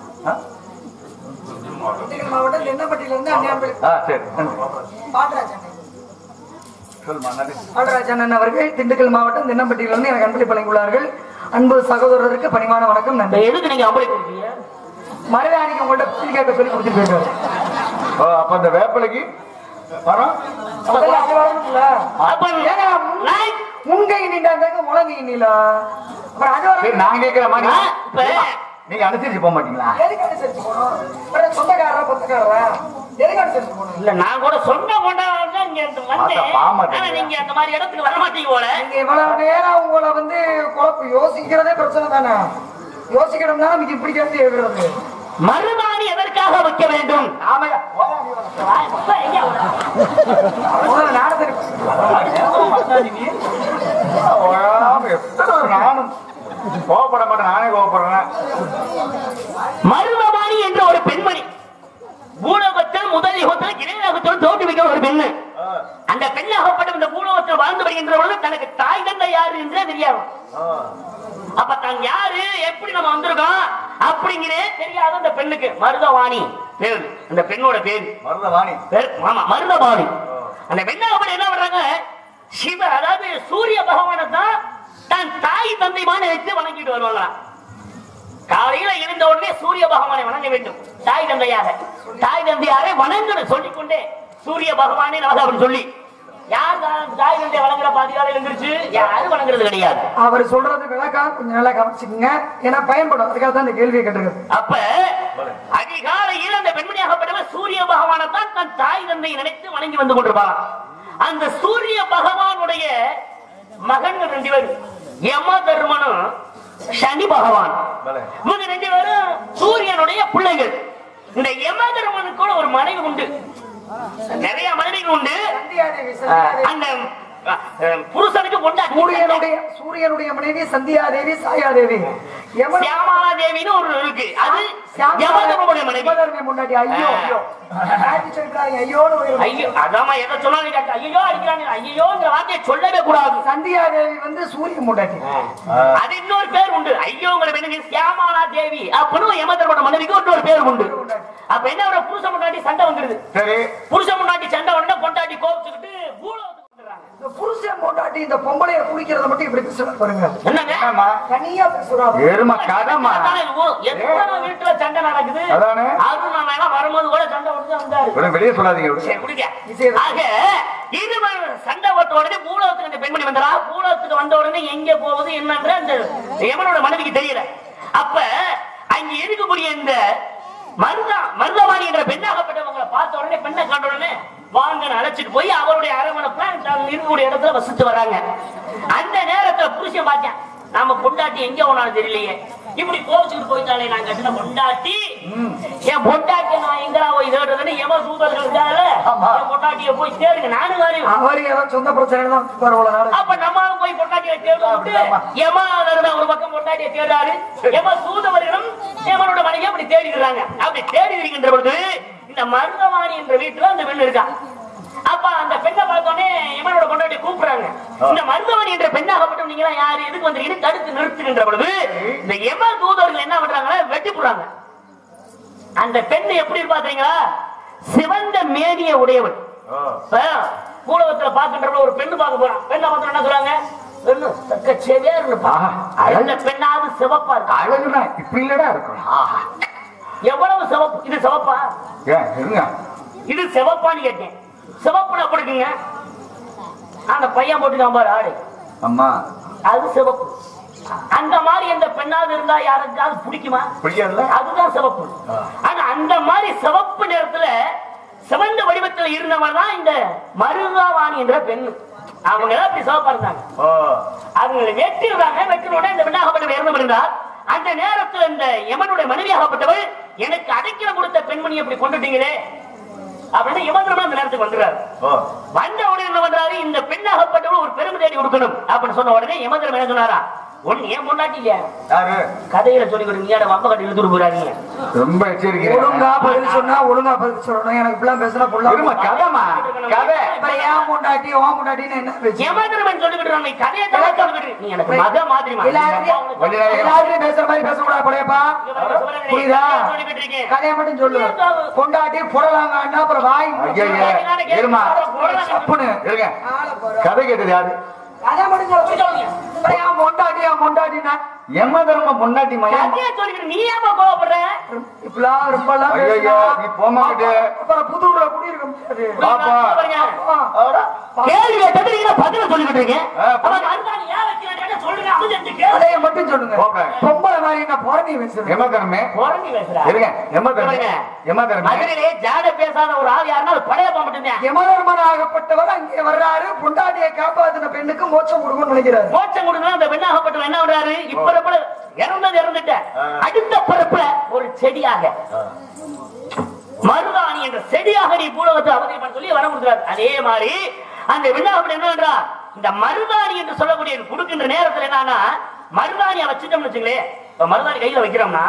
திண்டுக்கல் மாவட்டம் தென்னப்பட்டியில இருந்து அந்நியாம்பள்ளி ஆ சரி பாண்டராஜன் சொல்லுமா நன்றி பாண்டராஜன் அவர்கள் திண்டுக்கல் மாவட்டம் தென்னப்பட்டியில இருந்து எனக்கு அன்பளி வழங்கியுள்ளார்கள் அன்பு சகோதரருக்கு பணிவான வணக்கம் இப்ப நன்றி எதுக்கு நீங்க அம்பளை கொடுத்தீங்க மறுநாளைக்கு உங்கள்ட்ட புள்ளி கேட்க சொல்லி கொடுத்துட்டு போயிருக்காரு ஓ, அப்ப இந்த வேப்பிலைக்கு வரோம் முதல்ல அது வரணும்ல அப்ப ஏங்க நான் முன்கை நீண்டாங்க முழங்கை நீளா அப்புறம் அது சரி வர நான் கேட்கிற மாதிரி ஆ, இப்ப- நீங்க அனுசரிச்சு போக மாட்டீங்களா எதுக்கு அனுசரிச்சு போகணும் அப்புறம் சொந்தக்காரரா பொத்தக்காரரா எதுக்கு அனுசரிச்சு போகணும் இல்ல நான் கூட சொன்ன கொண்டாட இங்க இருந்து வந்தேன் அதான் பாமாட்டீங்க. ஆனா நீங்க அந்த மாதிரி இடத்துக்கு வர மாட்டீங்க போல நீங்க இவ்வளவு நேரம் உங்களை வந்து குழப்பம் யோசிக்கிறதே பிரச்சனை தானே யோசிக்கணும்னா நமக்கு இப்படி கேட்டு எழுதுறது மருதாணி எதற்காக வைக்க வேண்டும் ஆமையா முதல்ல நாடத்திற்கு எத்தனை ஒரு நானும் கோவப்பட மாட்டேன் நானே கோவப்படுறேன் மருதபாணி என்ற ஒரு பெண்மணி பூலோகத்தில் முதல் யுகத்தில் கிரையாகத்தோடு தோற்றுவிக்க ஒரு பெண்ணு அந்த பெண்ணாகப்பட்ட இந்த பூலோகத்தில் வாழ்ந்து வருகின்றவர்கள் தனக்கு தாய் தந்தை யாரு என்றே தெரியாது அப்ப தான் யாரு எப்படி நம்ம வந்திருக்கோம் அப்படிங்கிறே தெரியாத அந்த பெண்ணுக்கு மருதவாணி பேரு அந்த பெண்ணோட பேரு மருதவாணி பேர் ஆமா மருதபாணி அந்த பெண்ணாகப்பட்ட என்ன பண்றாங்க சிவ அதாவது சூரிய பகவானை தான் தன் தாய் தந்தைமான வச்சு வணங்கிட்டு வருவாங்களாம் காலையில எழுந்த உடனே சூரிய பகவானை வணங்க வேண்டும் தாய் தந்தையாக தாய் தந்தையாரை வணங்கணும் சொல்லிக்கொண்டே சூரிய பகவானே நமக்கு அப்படின்னு சொல்லி யார் தா- தாய் தந்தை வணங்குற பாதிகாலை எழுந்திருச்சு யாரும் வணங்குறது கிடையாது அவர் சொல்றது விளக்கம் கொஞ்சம் நல்லா கவனிச்சுக்கங்க ஏன்னா பயன்படும் அதுக்காக தான் இந்த கேள்வியை கேட்டிருக்காரு அப்ப அதிகாலையில் அந்த பெண்மணியாகப்பட்டவர் சூரிய பகவானை தான் தன் தாய் தந்தை நினைத்து வணங்கி வந்து கொண்டிருப்பாங்க அந்த சூரிய பகவானுடைய மகன்கள் ரெண்டு பேரும் யம தர்மனும் சனி பகவான் பலே. இவங்க ரெண்டு பேரும் சூரியனுடைய பிள்ளைகள் இந்த யம தர்மனுக்கு கூட ஒரு மனைவி உண்டு நிறைய மனைவிகள் உண்டு சந்தியாதேவி அஹ், சந்தியாதேவி அந்த அஹ், புருஷனுக்கு கொண்டாடி சூரியனுடைய சூரியனுடைய மனைவி சந்தியாதேவி சாயாதேவி யமன் சியாமாலா தேவின்னு ஒரு இருக்கு அது யமதர்மனுடைய மனைவி யமதர்மனை முன்னாடி ஐயோ ஐயோ ஆட்சி சொல்லிட்டாங்க ஐயோன்னு ஒரு- ஐயோ அதாம்மா எதை சொன்னாலும் கேட்ட ஐயோ அடிக்கிறாங்க ஐயோங்கிற வார்த்தையை சொல்லவே கூடாது சந்தியாதேவி வந்து சூரிய முண்டாட்டி அது இன்னொரு பேர் உண்டு ஐயோங்கிற பெண்ணுக்கு சியாமாலா தேவி அப்படின்னு யமதர்மோட மனைவிக்கு இன்னொரு பேர் உண்டு அப்ப என்ன ஒரு புருஷன் முன்னாடி சண்டை வந்துருது சரி புருஷன் முன்னாடி சண்டை உடனே பொண்டாட்டி கோபிச்சுக்கிட்டு பூலோகத்துக்கு வந்துடுறாங்க இந்த புருஷன் முண்டாட்டி பொண்டாட்டி இந்த பொம்பளைய குடிக்கிறத மட்டும் இப்படி பேசுறா பாருங்க என்னங்க என்னம்மா தனியா பேசுறா எரும கதமா அதானே இது ஊர். எத்தனை வீட்டுல சண்டை நடக்குது அதானே. அருண் அண்ணா எல்லாம் வரும்போது கூட சண்டை விட்டு வந்தாரு உடனே வெளியே சொல்லாதீங்க விடுங்க. சரி, குடிக்க. ஆக, இருவர் சண்டை போட்ட உடனே பூலோகத்துக்கு அந்த பெண்மணி வந்தா பூலோகத்துக்கு வந்த உடனே எங்க போவது என்னன்ற அந்த யமனோட மனைவிக்கு தெரியல அப்ப அங்க இருக்கக்கூடிய இந்த மருதா மருதவாணி என்ற பெண்ணாகப்பட்டவங்களை பார்த்த உடனே பெண்ணை கண்ட உடனே வாங்கன்னு அழைச்சிட்டு போய் அவருடைய அரவணைப்புல தாங்க இருக்கக்கூடிய இடத்துல வசித்து வராங்க அந்த நேரத்துல புருஷன் பார்த்தேன் நாம பொண்டாட்டி எங்க போனாலும் தெரியலையே இப்படி கோவிச்சுட்டு போயிட்டாலே நான் கட்டின பொண்டாட்டி என் பொண்டாட்டி நான் எங்கடா போய் தேடுறதுன்னு எம சூதர்கள் இருக்காங்கல்ல ஆமா. என் பொண்டாட்டிய போய் தேடுங்க நானும் வரேன் அவரு ஏதோ சொந்த பிரச்சனை தான் பரவாயில்ல நாடு அப்ப நம்மளும் போய் பொண்டாட்டியை தேடுவோம் யமா அதனால ஒரு பக்கம் பொண்டாட்டியை தேடுறாரு யம சூதவர்களும் யமனோட மனைவி அப்படி தேடிக்கிறாங்க அப்படி தேடி இருக்கின்ற பொழுது இந்த மருதவாணி என்ற வீட்டுல அந்த பெண் இருக்கா அப்ப அந்த பெண்ணை பார்த்தோன்னே யமனோட பொண்டாட்டி கூப்பிடுறாங்க இந்த மருதவாணி என்ற பெண்ணாகப்பட்ட நீங்க எல்லாம் யாரு எதுக்கு வந்திருக்கீங்க தடுத்து நிறுத்துகின்ற பொழுது இந்த யம தூதர்கள் என்ன பண்றாங்கன்னா வெட்டி போடுறாங்க அந்த பெண் எப்படி இருப்பா தெரியுங்களா சிவந்த மேனிய உடையவள் இப்ப பூலகத்துல பாக்கின்றப்ப ஒரு பெண்ணு பார்க்க போறான் பெண்ணை பார்த்து என்ன சொல்றாங்க பெண்ணு தக்க செவேர்னு ஆஹா, அந்த பெண்ணாவது சிவப்பா இருக்கு அழகுனா இப்படி இல்லடா இருக்கும் ஆஹா. எவ்வளவு சிவப்பு இது சிவப்பா ஏன் இருங்க இது சிவப்பான்னு கேட்டேன் சிவப்புனா கொடுக்குங்க அந்த பையன் போட்டுக்கான் பாரு ஆடு அம்மா அது சிவப்பு அந்த மாதிரி எந்த பெண்ணாவது இருந்தா யாருக்காவது பிடிக்குமா பிடிக்கல அதுதான் சிவப்பு ஆனா அந்த மாதிரி சிவப்பு நிறத்துல சிவந்த வடிவத்துல இருந்தவன் தான் இந்த மருதாவாணி என்ற பெண் அவங்க தான் அப்படி சிவப்பா இருந்தாங்க ஓ அவங்களை வெட்டிடுறாங்க வெட்டினோட இந்த பெண்ணாகப்பட்டவர் இறந்து விழுந்தார் அந்த நேரத்துல இந்த யமனுடைய மனைவியாகப்பட்டவள் எனக்கு அடைக்கலம் கொடுத்த பெண்மணி அப்படி கொண்டுட்டீங்களே அப்படின்னு யமதர்மா அந்த நேரத்துக்கு வந்துடுறாரு ஓ வந்த உடனே என்ன பண்றாரு இந்த பெண்ணாகப்பட்டவள் ஒரு பெருமை தேடி கொடுக்கணும் அப்படின்னு சொன்ன உடனே யமதர்மா என்ன சொன்னாரா ஒண்ணு ஏன் பொண்டாட்டி இல்லையா யாரு கதையில சொல்லி கொடுங்க வம்ப கட்டி இழுத்துட்டு போறாதீங்க ரொம்ப எச்சரிக்கை ஒழுங்கா பதில் சொன்னா ஒழுங்கா பதில் சொல்லணும் எனக்கு இப்படிலாம் பேசினா இருமா புள்ள கதைமா கதை இப்ப ஏன் முண்டாட்டி ஓ முண்டாட்டின்னு என்ன பேச்சு யமதர்மன் சொல்லிக்கிட்டு இருக்கான், நீ கதையை தான் சொல்லிக்கிட்டு நீ எனக்கு மக மாதிரிமா எல்லாரையும் வழிநாயகம். எல்லாரையும் பேசுற மாதிரி பேசக்கூடாது படையப்பா புரியுதா சொல்லிக்கிட்டு இருக்கேன் கதையை மட்டும் சொல்லு பொண்டாட்டி புடலாங்கன்னா அப்புறம் வாய் ஐயா இருமா சப்புன்னு இருங்க கதை கேட்டது யாரு கதை மட்டும் சொல்லு அப்புறம் ஏன் முண்டாட்டி ஏன் முண்டாட்டினா எம்ம தர்ம பொண்டாட்டி மயம் கதையை சொல்லிக்கிட்டு நீ ஏமா கோவப்படுற இப்பெல்லாம் ரொம்ப எல்லாம் ஐயையோ, பேசினா, நீ போம்மா கிட்ட. அப்புறம் புதூர்ல குடியிருக்க முடியாது பாப்பா. ஆ. கேள்வி கேட்டது நீங்க பதில சொல்லிக்கிட்டு இருக்கீங்க ஆ, அப்ப மருதாணி ஏன் வைக்கிறான்னு சொல்லுங்க அமைதி இருந்து கேளு. கதையை மட்டும் சொல்லுங்க போங்க. பொம்பளை மாதிரி என்ன புறணி பேசுறேன் எம்ம தர்மே குரங்கு பேசுறா. இருங்க எம்ம தர்மே சொல்லுங்க. எம்ம தர்மே மதுரையிலே ஜாட பேசாத ஒரு ஆள் யாருன்னா அது படையப்பா மட்டும்தான் யமதர்மன் ஆகப்பட்டவர் அங்கே வர்றாரு பொண்டாட்டியை காப்பாத்தின பெண்ணுக்கு மோட்சம் கொடுக்கணும்னு நினைக்கிறாரு மோட்சம் கொடுக்கணும் அந்த பெண்ணாகப்பட்டவன் என்ன பண்றாரு இப்பிறப்புல இறந்தது இறந்துட்ட அடுத்த பிறப்புல ஒரு செடியாக மருதாணி என்ற செடியாக நீ பூலகத்தை அவதரிப்பான்னு சொல்லி வர கொடுக்குறாரு அதே மாதிரி அந்த விண்ணாகப்பட்ட என்ன பண்றா இந்த மருதாணி என்று சொல்லக்கூடிய கொடுக்கின்ற நேரத்துல என்னன்னா மருதாணியை வச்சுட்டோம்னு வச்சுங்களேன் இப்ப மருதாணி கையில வைக்கிறோம்னா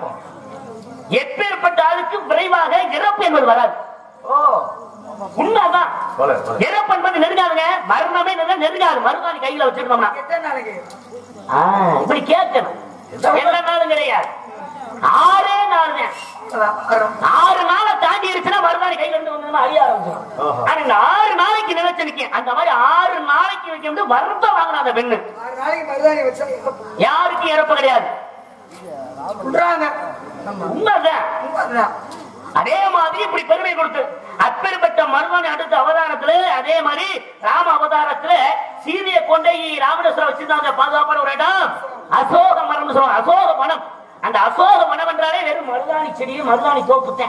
எப்பேற்பட்ட ஆளுக்கு விரைவாக இறப்பு என்பது வராது உண்மைதான் போல, போல. இறப்பு என்பது நெருங்காதுங்க மரணமே நெருங்க- நெருங்காது மருதாணி கையில வச்சிருந்தோம்னா எத்தனை நாளைக்கு ஆ, இப்படி கேட்கணும் எல்லா நாளும் கிடையாது ஆறே நாள் தான் அதான், வரும். ஆறு நாளை தாண்டி இருச்சுன்னா மறுநாள் கையில இருந்து வந்ததுன்னா அழிய ஆரம்பிச்சிடும் ஆஹா. ஆனா இந்த ஆறு நாளைக்கு நினைச்சு நிக்க அந்த மாதிரி ஆறு நாளைக்கு வைக்க வந்து வருத்தம் வாங்கின அந்த பெண்ணு ஆறு நாளைக்கு மருதாணி வச்சா யாருக்கும் இறப்பு கிடையாது விடுறாங்க உண்மைதான் உண்மைதான். அதே மாதிரி இப்படி பெருமை கொடுத்து அப்பேற்பட்ட மருதாணி அடுத்த அவதாரத்துல அதே மாதிரி ராம அவதாரத்துல சீதையை கொண்டே ராமணேஸ்வரம் வச்சிருந்தாங்க பாதுகாப்பான ஒரு இடம் அசோக மரம் சொல்லுவாங்க அசோக வனம் அந்த அசோக வனம் என்றாலே வெறும் மருதாணி செடியும் மருதாணி தோப்புத்தேன்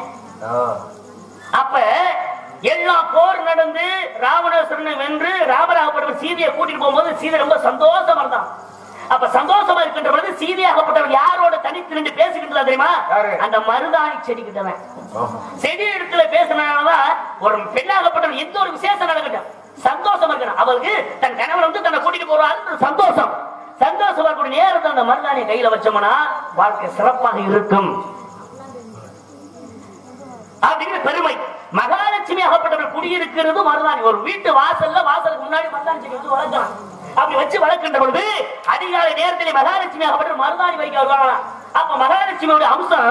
அப்ப எல்லா போர் நடந்து ராவணேஸ்வரனை வென்று ராமராகப்பட்டவர் சீதையை கூட்டிட்டு போகும்போது சீதை ரொம்ப சந்தோஷமா இருந்தான் அப்ப சந்தோஷமா இருக்கின்ற பொழுது சீதையாகப்பட்டவர் யாரோட தனித்து நின்று பேசிக்கிட்டு தெரியுமா யாரு? அந்த மருதாணி செடி கிட்டவன் செடி இடத்துல பேசினாலதான் ஒரு பெண்ணாகப்பட்டவர் எந்த ஒரு விசேஷம் நடக்கட்டும் சந்தோஷம் இருக்கணும் அவளுக்கு தன் கணவன் வந்து தன்னை கூட்டிட்டு போறாரு சந்தோஷம் சந்தோஷம் வரக்கூடிய நேரத்தில் அந்த மருதாணியை கையில வச்சோம்னா வாழ்க்கை சிறப்பாக இருக்கும் அப்படிங்கிற பெருமை மகாலட்சுமி ஆகப்பட்டவர் குடியிருக்கிறது மருதாணி ஒரு வீட்டு வாசல்ல வாசலுக்கு முன்னாடி மருதாணி செடி வச்சு வளர்க்கலாம் அப்படி வச்சு வளர்க்கின்ற பொழுது அதிகாலை நேரத்திலே மகாலட்சுமி ஆகப்பட்டவர் மருதாணி வைக்க வருவாங்களாம் அப்ப மகாலட்சுமியோட அம்சம்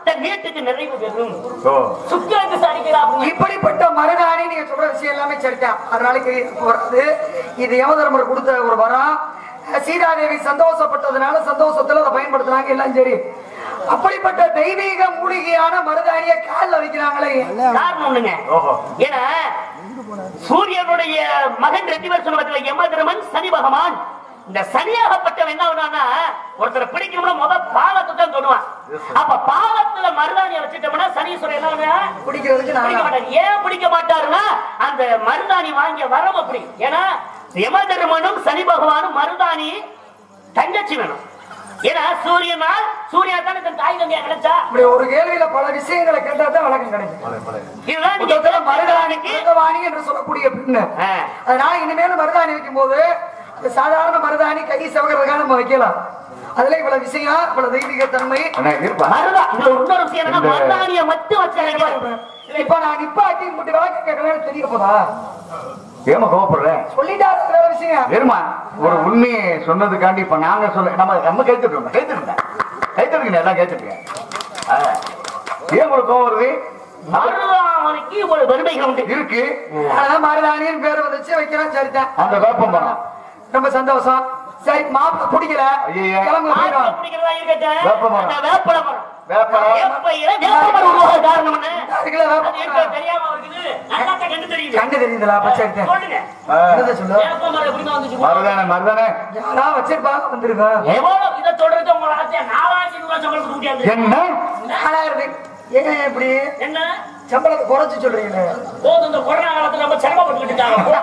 தன் வீட்டுக்கு நிறைவு பெறும் ஓ சுக்கிரத்து சாதிக்கிறா அப்படின்னு இப்படிப்பட்ட மருதாணி நீங்க சொல்ற விஷயம் எல்லாமே சரிதான் அதனால போறது இது யமதர்மர் கொடுத்த ஒரு வரம் சீதாதேவி சந்தோஷப்பட்டதுனால சந்தோஷத்துல அதை பயன்படுத்துறாங்க எல்லாம் சரி அப்படிப்பட்ட தெய்வீக மூலிகையான மருதாணிய கால்ல வைக்கிறாங்களே காரணம் ஒண்ணுங்க ஓஹோ ஏன்னா சூரியனுடைய மகன் ரெண்டு பேர் சொன்ன யமதர்மன் சனி பகவான் இந்த சனியாகப்பட்டவன் என்ன பண்ணான்னா ஒருத்தரை பிடிக்கணும்னா முத பாவத்தை தான் தொடுவான் அப்ப பாவத்துல மருதாணியை வச்சுட்டோம்னா சனீஸ்வரன் என்ன பண்ணுவான்? குடிக்கிறதுக்கு பிடிக்க நான் மாட்டாரு ஏன் பிடிக்க மாட்டாருன்னா அந்த மருதாணி வாங்கிய வரம் அப்படி ஏன்னா யமதர்மனும் சனி பகவானும் மருதாணி தங்கச்சி வேணும் ஏன்னா சூரியனால் சூர்யா தானே தன் தாய் தந்தையா கிடைச்சா இப்படி ஒரு கேள்வியில பல விஷயங்களை கேட்டா தான் விளக்கம் கிடைக்கும் இதுதான் நீங்க மொத்தத்துல மருதாணிக்கு மருதாணிக்கு மருதவாணி என்று சொல்லக்கூடிய பெண்ணு ஆ. அதனால இனிமேல் மருதாணி வைக்கும் போது இந்த சாதாரண மருதாணி கை சவகிறதுக்காக நம்ம வைக்கலாம் அதுல இவ்வளவு விஷயம் இவ்வளவு தெய்வீக தன்மை அண்ணா இருப்பா மருதா இதுல இன்னொரு விஷயம் என்னன்னா இந்த- மருதாணியை மட்டும் வச்சாங்க இப்ப நான் நிப்பாட்டி முட்டி விளக்கு கேட்கலாம் தெரிய போதா ஏமா கோவப்படுறேன் சொல்லிட்டாரு வேற விஷயம் ஏறுமா ஒரு உண்மையை சொன்னதுக்காண்டி இப்ப நாங்க சொல்ல நம்ம நம்ம கேட்டுட்டோம் கேட்டுருந்தேன் கேட்டுருக்கீங்க எல்லாம் கேட்டுருக்கேன் ஏன் ஒரு கோவம் வருது மருதாணிக்கு இவ்வளவு பெருமைகள் உண்டு இருக்கு அதான் மருதாணின்னு பேர் வந்துச்சு வைக்கிறேன் சரிதான் அந்த வேப்பம் மரம் ரொம்ப சந்தோஷம் சரி மாப்பிள்ள பிடிக்கல ஐயையே. கிளம்பு மாட்டுல போயிடும் பிடிக்கிறதா இருக்கட்டும். வேப்பமரம். அந்த வேப்பல மரம். வேப்பமரம். வேப்பையில வேப்பமரம் உருவாக காரணம் என்ன? இருக்குல்ல அது வேப்ப எங்க தெரியாம இருக்குது? நல்லாத்தான் கண்டு தெரியுது. கண்டு தெரியுதுல பச்சை எடுத்தேன் சொல்லுங்க. ஆ, என்னதை சொல்லு வேப்பமரம் எப்படிதான் வந்துச்சு? மருதானே மருதானே யாரா வச்சிருப்பாங்க வந்திருக்கேன் எவ்வளவு இதை சொல்றது உங்க ஆசையா? நாலாயிரத்தி ஐநூறு ரூபாய் சம்பளம் கொடுக்க முடியாது. என்ன நாலாயிரம் ஏங்க இப்படி என்ன? சம்பளத்தை குறைச்சு சொல்றீங்க போதும், இந்த கொரோனா காலத்துல ரொம்ப சிரமப்பட்டுக்கிட்டு இருக்காங்க.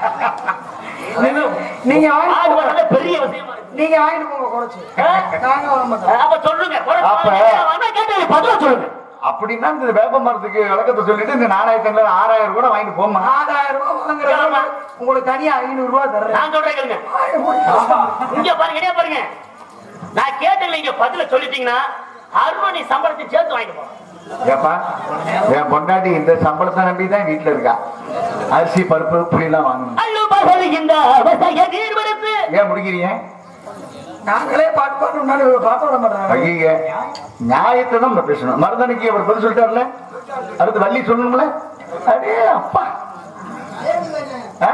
நீங்க வாங்கி ஆடு வர்றது பெரிய விஷயமா இருக்கு. நீங்க வாங்கிட்டு போங்க குறைச்சு ஆ? நாங்க வாங்க மாட்டோம் அப்ப சொல்லுங்க கொரோனா அப்ப- வேணா கேட்டு பதிலா சொல்லுங்க அப்படின்னா இந்த வேப்ப மரத்துக்கு விளக்கத்தை சொல்லிட்டு இந்த நாலாயிரத்தி ஐநூறு ஆறாயிரம் கூட வாங்கிட்டு போமா ஆறாயிரம் ரூபாய் வாங்குறதா உங்களுக்கு தனியா ஐநூறு ரூபாய் தர்றேன் நான் சொல்றேன் கேளுங்க இங்க பாருங்க இடையே பாருங்க நான் கேட்டல இங்க பதில சொல்லிட்டீங்கன்னா அருணி சம்பளத்தை சேர்த்து வாங்கிட்டு போறேன் ஏப்பா என் பொண்டாட்டி இந்த சம்பளத்தை நம்பி தான் வீட்டுல இருக்கா அரிசி பருப்பு புளி எல்லாம் வாங்கணும் அல்லு பகல் இந்த அவசாய நீர்வரத்து ஏன் முடிக்கிறீங்க நாங்களே பாட்டு பாட்டு முன்னாடி பாட்டு விட மாட்டாங்க ஐய நியாயத்தை தான் நம்ம பேசணும் மருதனைக்கு அவர் பதில் சொல்லிட்டார்ல அடுத்து வள்ளி சொல்லணும்ல அடே அப்பா ஆ?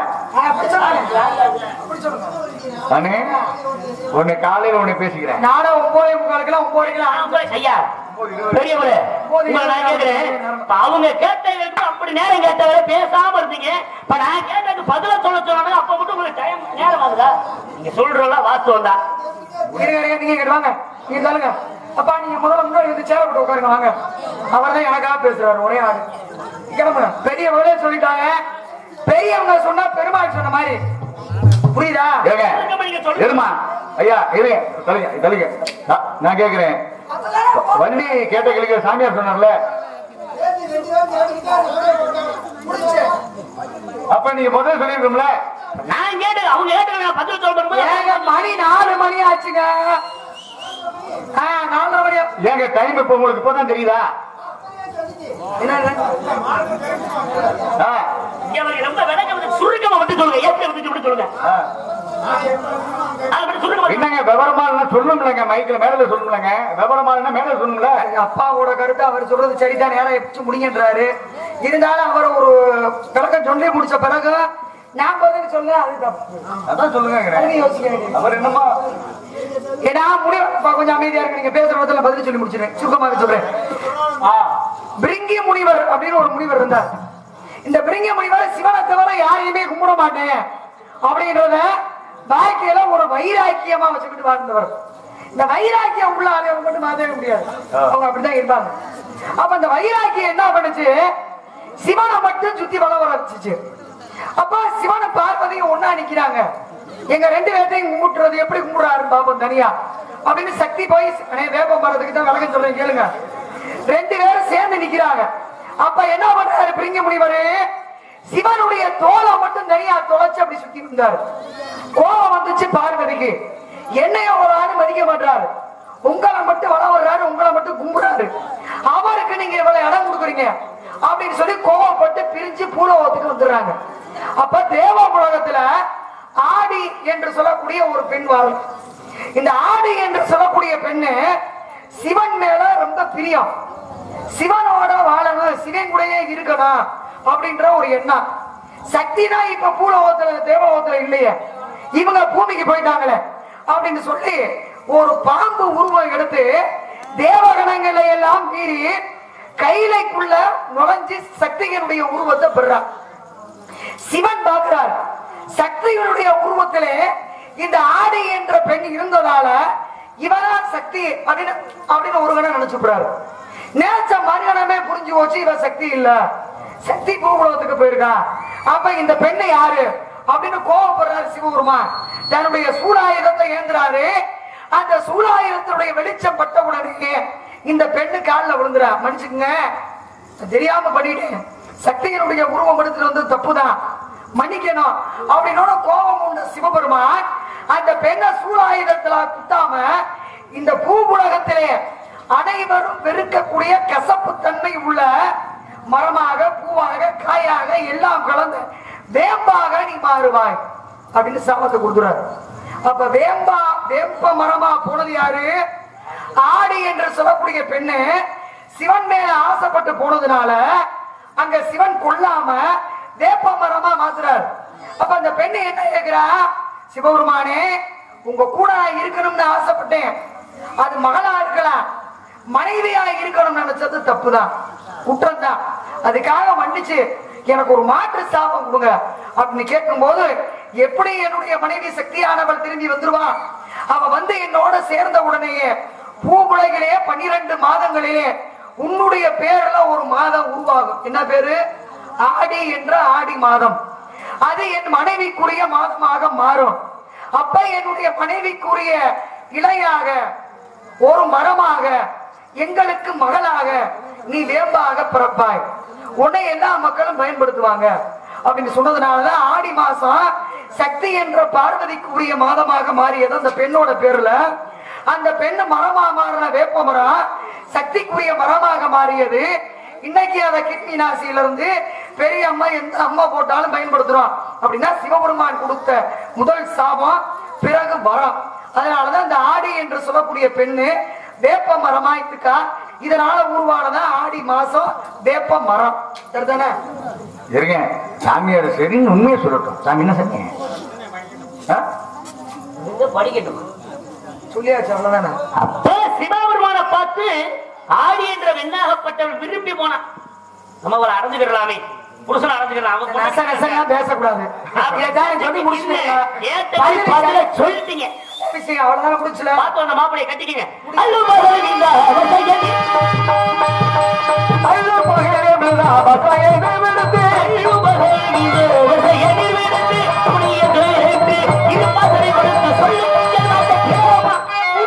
அண்ணே உன்னை காலையில உன்னை பேசிக்கிறேன் நானும் ஒன்பதே முக்காலுக்கெல்லாம் ஒன்பதுக்கெல்லாம் நான் போய் ஐயா பெரியவரே உங்களை நான் கேட்கிறேன் இப்ப அவங்க கேட்டவங்களுக்கு அப்படி நேரம் கேட்டவரை பேசாம இருந்தீங்க இப்ப நான் கேட்டதுக்கு பதில சொல்ல சொன்னா அப்ப மட்டும் உங்களுக்கு டைம் நேரம் ஆகுதா நீங்க சொல்றல வாஸ்தவம் தான் இருங்க இருங்க நீங்க இங்கிட்டு வாங்க நீங்க சொல்லுங்க அப்பா நீங்க முதல்ல முன்னாடி வந்து சேர போட்டு உட்காருங்க வாங்க அவர் தான் எனக்காக பேசுறாரு ஒரே ஆளு கிளம்புங்க பெரியவங்களே சொல்லிட்டாங்க பெரியவங்க சொன்னா பெருமாள் சொன்ன மாதிரி புரியுதா ஏங்க நீங்க சொல்லுங்க எருமா ஐயா இருங்க தலைங்க தலைங்க நான்- நான் கேக்குறேன் வள்ளி கேட்ட கேளுங்க சாமியார் சொன்னார்ல அப்ப நீங்க முதல்ல சொல்லிருக்கோம்ல நான் கேட்டு அவங்க கேட்டு நான் பதில் சொல்றது ஏங்க மணி நாலு மணி ஆச்சுங்க ஆ, நாலரை மணி ஆ- ஏங்க டைம் இப்ப உங்களுக்கு இப்பதான் தெரியுதா என்னங்க ஆ, இங்க அவருக்கு ரொம்ப விளக்கம் வந்து சுருக்கமா மட்டும் சொல்லுங்க ஏற்கனவே வந்து மட்டும் சொல்லுங்க ஆ. அதை மட்டும் சுருக்கமா சொல்லுங்க. என்னங்க விவரமா இல்லைன்னா சொல்லணும்லங்க மைக்கில் மேல சொல்லணும்லங்க விவரமா இல்லைன்னா மேல சொல்லணும்ல எங்க அப்பாவோட கருத்து அவர் சொல்றது சரிதான் நேரம் எப்படி முடிங்கன்றாரு இருந்தாலும் அவர் ஒரு விளக்கம் சொல்லி முடிச்ச பிறகு நான் பதில் சொல்ல அது தப்பு அதான் சொல்லுங்க அதுக்கு யோசிக்க வேண்டியது அவர் என்னமா ஏன்னா முடிவு அப்பா, கொஞ்சம் அமைதியா இருக்கு நீங்க பேசுற இடத்துல பதில் சொல்லி முடிச்சிருக்கேன் சுருக்கமாக சொல்றேன் பிரிங்கி முனிவர் அப்படின்னு ஒரு முனிவர் இருந்தார் இந்த பிரிங்கி முனிவர் சிவனை தவிர யாரையுமே கும்பிட மாட்டேன் அப்படின்றத வாழ்க்கையில ஒரு வைராக்கியமா வச்சுக்கிட்டு வாழ்ந்தவர் இந்த வைராக்கியம் உள்ள ஆளை மட்டும் மாத்தவே முடியாது அவங்க அப்படிதான் இருப்பாங்க அப்ப இந்த வைராக்கியம் என்ன பண்ணுச்சு சிவனை மட்டும் சுத்தி வள வர வச்சுச்சு அப்ப சிவனை பார்வதியும் ஒன்னா நிக்கிறாங்க எங்க ரெண்டு பேர்த்தையும் கும்பிட்டுறது எப்படி கும்பிடுறாருன்னு பாப்போம் தனியா அப்படின்னு சக்தி போய் அண்ணே, வேப்பம் மரத்துக்கு தான் விளக்கம் சொல்றேன் கேளுங்க ரெண்டு பேரும் சேர்ந்து நிக்கிறாங்க அப்ப என்ன பண்றாரு பிரிங்க முனிவரு சிவனுடைய தோலை மட்டும் தனியா தொலைச்சு அப்படி சுத்தி இருந்தாரு கோபம் வந்துச்சு பார்வதிக்கு என்னைய ஒரு ஆளு மதிக்க மாட்டாரு உங்களை மட்டும் வள வர்றாரு உங்களை மட்டும் கும்புறாரு அவருக்கு நீங்க இவ்வளவு இடம் கொடுக்குறீங்க அப்படின்னு சொல்லி கோவப்பட்டு பிரிஞ்சு பூலோகத்துக்கு வந்துடுறாங்க அப்ப தேவ உலகத்துல ஆடி என்று சொல்லக்கூடிய ஒரு பெண் வாழ் இந்த ஆடி என்று சொல்லக்கூடிய பெண்ணு சிவன் மேல ரொம்ப பிரியம் சிவனோட வாழணும் சிவன் கூடயே இருக்கணும் அப்படின்ற ஒரு எண்ணம் சக்தினா இப்ப பூலோகத்துல தேவலோகத்துல இல்லையே இவங்க பூமிக்கு போயிட்டாங்களே அப்படின்னு சொல்லி ஒரு பாம்பு உருவம் எடுத்து தேவகணங்களை எல்லாம் மீறி கைலைக்குள்ள நுழைஞ்சு சக்தியினுடைய உருவத்தை பெறார் சிவன் பார்க்கிறார் சக்தியினுடைய உருவத்திலே இந்த ஆடி என்ற பெண் இருந்ததால இவனா சக்தி அப்படின்னு அப்படின்னு ஒரு கணம் நினைச்சுக்கிறாரு நேச்ச மறுகணமே புரிஞ்சு போச்சு இவன் சக்தி இல்ல சக்தி பூகுலத்துக்கு போயிருக்கா அப்ப இந்த பெண்ணு யாரு அப்படின்னு கோவப்படுறாரு சிவபெருமான் தன்னுடைய சூலாயுதத்தை ஏந்துறாரு அந்த சூலாயுதத்தினுடைய வெளிச்சம் பட்ட உடனே இந்த பெண்ணு காலில் விழுந்துறா மன்னிச்சுக்குங்க தெரியாம பண்ணிட்டேன் சக்தியினுடைய உருவம் எடுத்துட்டு வந்து தப்புதான் மன்னிக்கணும் அப்படின்னோட கோபம் உண்ட சிவபெருமான் அந்த பெண்ணை சூழாயுதத்துல குத்தாம இந்த பூவுலகத்திலே அனைவரும் வெறுக்கக்கூடிய கசப்பு தன்மை உள்ள மரமாக பூவாக காயாக எல்லாம் கலந்து வேம்பாக நீ மாறுவாய் அப்படின்னு சாபத்தை கொடுக்குறாரு அப்ப வேம்பா வேப்ப மரமா போனது யாரு ஆடி என்று சொல்லக்கூடிய பெண்ணு சிவன் மேல ஆசைப்பட்டு போனதுனால அங்க சிவன் கொல்லாம வேப்ப மரமா மாத்துறாரு அப்ப அந்த பெண்ணு என்ன கேக்குறா சிவபெருமானே உங்க கூட நான் இருக்கணும்னு ஆசைப்பட்டேன் அது மகளா இருக்கலாம் மனைவியா இருக்கணும்னு நினைச்சது தப்புதான் குற்றம் தான் அதுக்காக மன்னிச்சு எனக்கு ஒரு மாற்று சாபம் கொடுங்க அப்படின்னு கேட்கும்போது எப்படி என்னுடைய மனைவி சக்தியானவள் திரும்பி வந்துருவான் அவ வந்து என்னோட சேர்ந்த உடனேயே பூங்குலைகளே பன்னிரண்டு மாதங்களிலே உன்னுடைய பேர்ல ஒரு மாதம் உருவாகும் என்ன பேரு ஆடி என்ற ஆடி மாதம் அது என் மனைவிக்குரிய மாதமாக மாறும் அப்ப என்னுடைய மனைவிக்குரிய இலையாக ஒரு மரமாக எங்களுக்கு மகளாக நீ வேம்பாக பிறப்பாய் உன்னை எல்லா மக்களும் பயன்படுத்துவாங்க அப்படின்னு சொன்னதுனாலதான் ஆடி மாசம் சக்தி என்ற பார்வதிக்குரிய மாதமாக மாறியது அந்த பெண்ணோட பேர்ல அந்த பெண்ணு மரமா மாறின வேப்ப மரம் சக்திக்குரிய மரமாக மாறியது இன்னைக்கு அதை கிட்னி நாசியில இருந்து பெரிய அம்மா எந்த அம்மா போட்டாலும் பயன்படுத்துறோம் அப்படின்னா சிவபெருமான் கொடுத்த முதல் சாபம் பிறகு மரம் அதனாலதான் இந்த ஆடி என்று சொல்லக்கூடிய பெண்ணு வேப்ப மரமா இருக்கா இதனால உருவானதான் ஆடி மாசம் வேப்ப மரம் சரிதானே இருங்க சாமியார் சரின்னு உண்மையை சொல்லட்டும் சாமி என்ன சொன்னீங்க ஆ? இங்க படிக்கட்டும் சொல்லியாச்சு அவ்வளவுதானே அப்ப சிவபெருமான பார்த்து ஆடி என்ற வெண்ணாகப்பட்டவன் விரும்பி போனான் நம்ம அவரை அடைஞ்சுக்கிடலாமே புருஷன் அடைஞ்சுக்கலாம் அவன் நச நசங்கெல்லாம் பேசக்கூடாது இதைத்தான் சொல்லி முடிச்சுட்டீங்க ஏத்த பதில சொல்லிட்டீங்க விஷயம் அவ்வளவுதானே முடிச்சல பார்த்து அந்த மாப்பிளைய கட்டிக்கங்க அல்லு மகள் இந்த அவசையடி. ஐயோ, பகையே விழா, பகையே விழுந்து. அல்லு மகள் இந்த அவசையடி விழுந்து, துணிய கேட்டு, இது மாதிரி கொடுத்து சொல்லும் எல்லாம் கேட்கமா.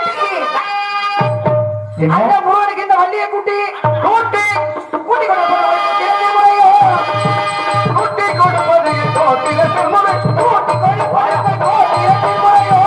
என்ன? அந்த முருகனுக்கு இந்த வள்ளிய கூட்டி கூட்டி கூட்டி கொண்டு போய் கேள்வி முறையோ குட்டி கொடுப்பது தோட்டிலத்தில் முறை. கூட்டி கொண்டு போய் கோட்டியத்தில் முறையோ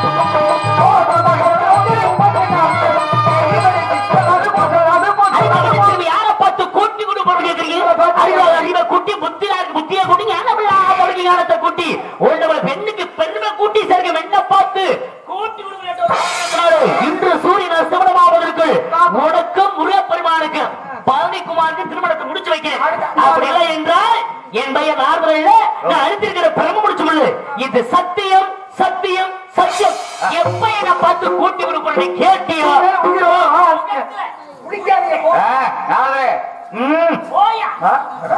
அறிவாளி திரும்பி யாரை பார்த்து கூட்டி கொண்டு போறது கேக்குறீங்க? அறிவாளி அறிவை கூட்டி, புத்தியா இருக்கு, புத்தியை கூட்டி, ஞானமில்லா அவளுக்கு ஞானத்தை கூட்டி, உன்னவள் பெண்ணுக்கு பெருமை கூட்டி சேர்க்க என்ன பார்த்து கூட்டி கொடுக்க வேண்டும் என்று சொன்னாரு. இன்று சூரியன் அஸ்தமனமாவதற்கு உனக்கும் முருகப்பெருமானுக்கு பழனிக்குமாருக்கு திருமணத்தை முடிச்சு வைக்கிறேன் அப்படி இல்லை என்றால் என் பையன் ஆறுதல நான் அழுத்திருக்கிற பிரம முடிச்சு கொள்ளு இது சத்தியம் சத்தியம் சத்தியம் எப்ப என்ன பார்த்து கூட்டி கொடுப்பதை கேட்டியோ குடிக்காதீங்க போ ஆ, யாரு? ம். போயா ஆ, அடா.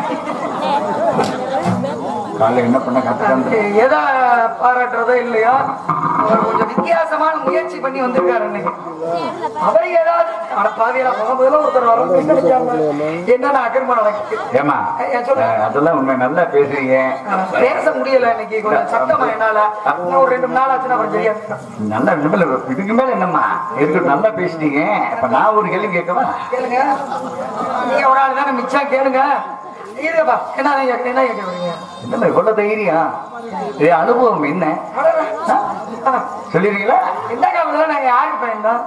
காலைல என்ன பண்ண கத்துக்காந்து எதை பாராட்டுறதோ இல்லையோ அவர் கொஞ்சம் வித்தியாசமான முயற்சி பண்ணி வந்திருக்காரு இன்னைக்கு அவரு ஏதாவது அட பாவியலா முகமுதல ஒருத்தர் வரும் பின்னடிச்சாங்க. என்னென்ன அக்கிரமம் நடக்குது ஏமா ஏன் சொல்லுங்க. அதெல்லாம் உண்மை நல்லா பேசுறீங்க ஆஹ், பேச முடியல இன்னைக்கு கொஞ்சம் சத்தமா என்னால இன்னும் ஒரு ரெண்டு மூணு நாள் ஆச்சுன்னா கொஞ்சம் சரியா இருக்கும். நல்லா இல்ல, இதுக்கு மேல என்னம்மா இருக்கட்டும் நல்லா பேசிட்டீங்க இப்ப நான் ஒரு கேள்வி கேட்கவா கேளுங்க நீங்க ஒரு ஆள் தானே மிச்சம் கேளுங்க இதுப்பா என்ன கேட்க என்ன கேட்க வரீங்க என்னம்மா இவ்வளவு தைரியம் இது அனுபவம் என்ன சொல்லிருக்கீங்களா இந்த காலத்துல நாங்க யாருக்கு பயந்தோம்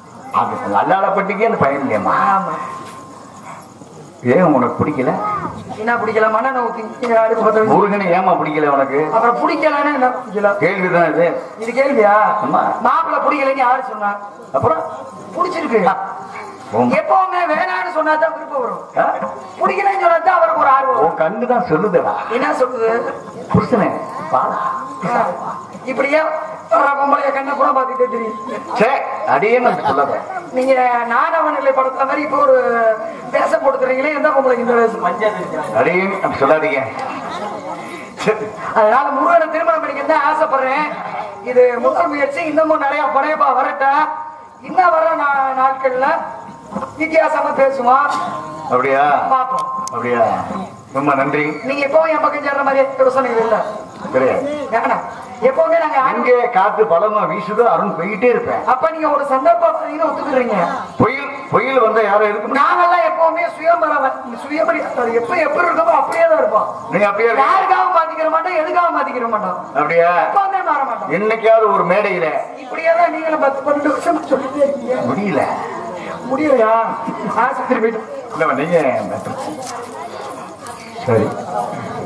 அது நல்லாளப்பட்டிக்கே அந்த பயன் இல்லையம்மா ஆமா ஏன் உனக்கு பிடிக்கல என்ன பிடிக்கல மண்ணெண்ணெய் ஊத்தி அடுப்பு பத்த வச்சு. முருகனை ஏமா பிடிக்கல உனக்கு அப்புறம் பிடிக்கலன்னு என்ன பிடிக்கல கேள்விதான் இது இது கேள்வியா ஆமா. மாப்பிள்ள பிடிக்கலன்னு யாரு சொன்னா அப்புறம் பிடிச்சிருக்கு உன் எப்பவுமே வேணாம்னு சொன்னா தான் விருப்பம் வரும் ஆ? பிடிக்கலன்னு சொன்னா தான் அவருக்கு ஒரு ஆர்வம் வரும். உன் கண்ணு தான் சொல்லுதடா என்ன சொல்லுது புருஷனே வாடா ஆ, இப்படியே வர பொம்பளைய கண்ணை கூட பாத்துட்டே தெரியும் சே அடியே நான் சொல்லாத நீங்க நாடவனிலை படத்துல மாதிரி இப்போ ஒரு வேஷம் போட்டுக்கிறீங்களே எந்த பொம்பளைக்கு இந்த வேஷம் அடியே அப்படி சொல்லாதீங்க சரி. அதனால முருகனை திருமணம் பண்ணிக்க தான் ஆசைப்படுறேன் இது முதல் முயற்சி இன்னமும் நிறைய படையப்பா வரட்டும் இன்னும் வர நா- நாட்கள்ல வித்தியாசமா பேசுவோம் அப்படியா பார்ப்போம் அப்படியா ரொம்ப நன்றி நீங்க எப்பவும் என் பக்கம் சேர்ற மாதிரி யோசனைகள் இல்ல கிடையாது வேணாம் எப்பவுமே நாங்க ஆண்- எங்கே காத்து பலமா வீசுதோ அருண் போயிட்டே இருப்பேன் அப்ப நீங்க ஒரு சந்தர்ப்பம் பார்த்தீங்கன்னா ஒத்துக்கிறீங்க புயல் புயல் வந்தா யாரும் இருக்க முடியும் நாங்கெல்லாம் எப்பவுமே சுயம்பரம் சுயபடி அது எப்ப எப்படி இருக்கமோ அப்படியே தான் இருப்போம் நீங்க அப்படியே இருக்க- யாருக்காக மாத்திக்கிற மாட்டோம் எதுக்காக மாத்திக்கிற மாட்டோம் அப்படியா எப்பவுமே மாற மாட்டோம் என்னைக்காவது ஒரு மேடையில இப்படியே தான் நீங்களும் பத்து பன்னெண்டு வருஷம் சொல்லிட்டே இருக்கீங்க முடியல முடியலையா ஆஸ்பத்திரி போயிட்டு இல்ல நீங்க சரி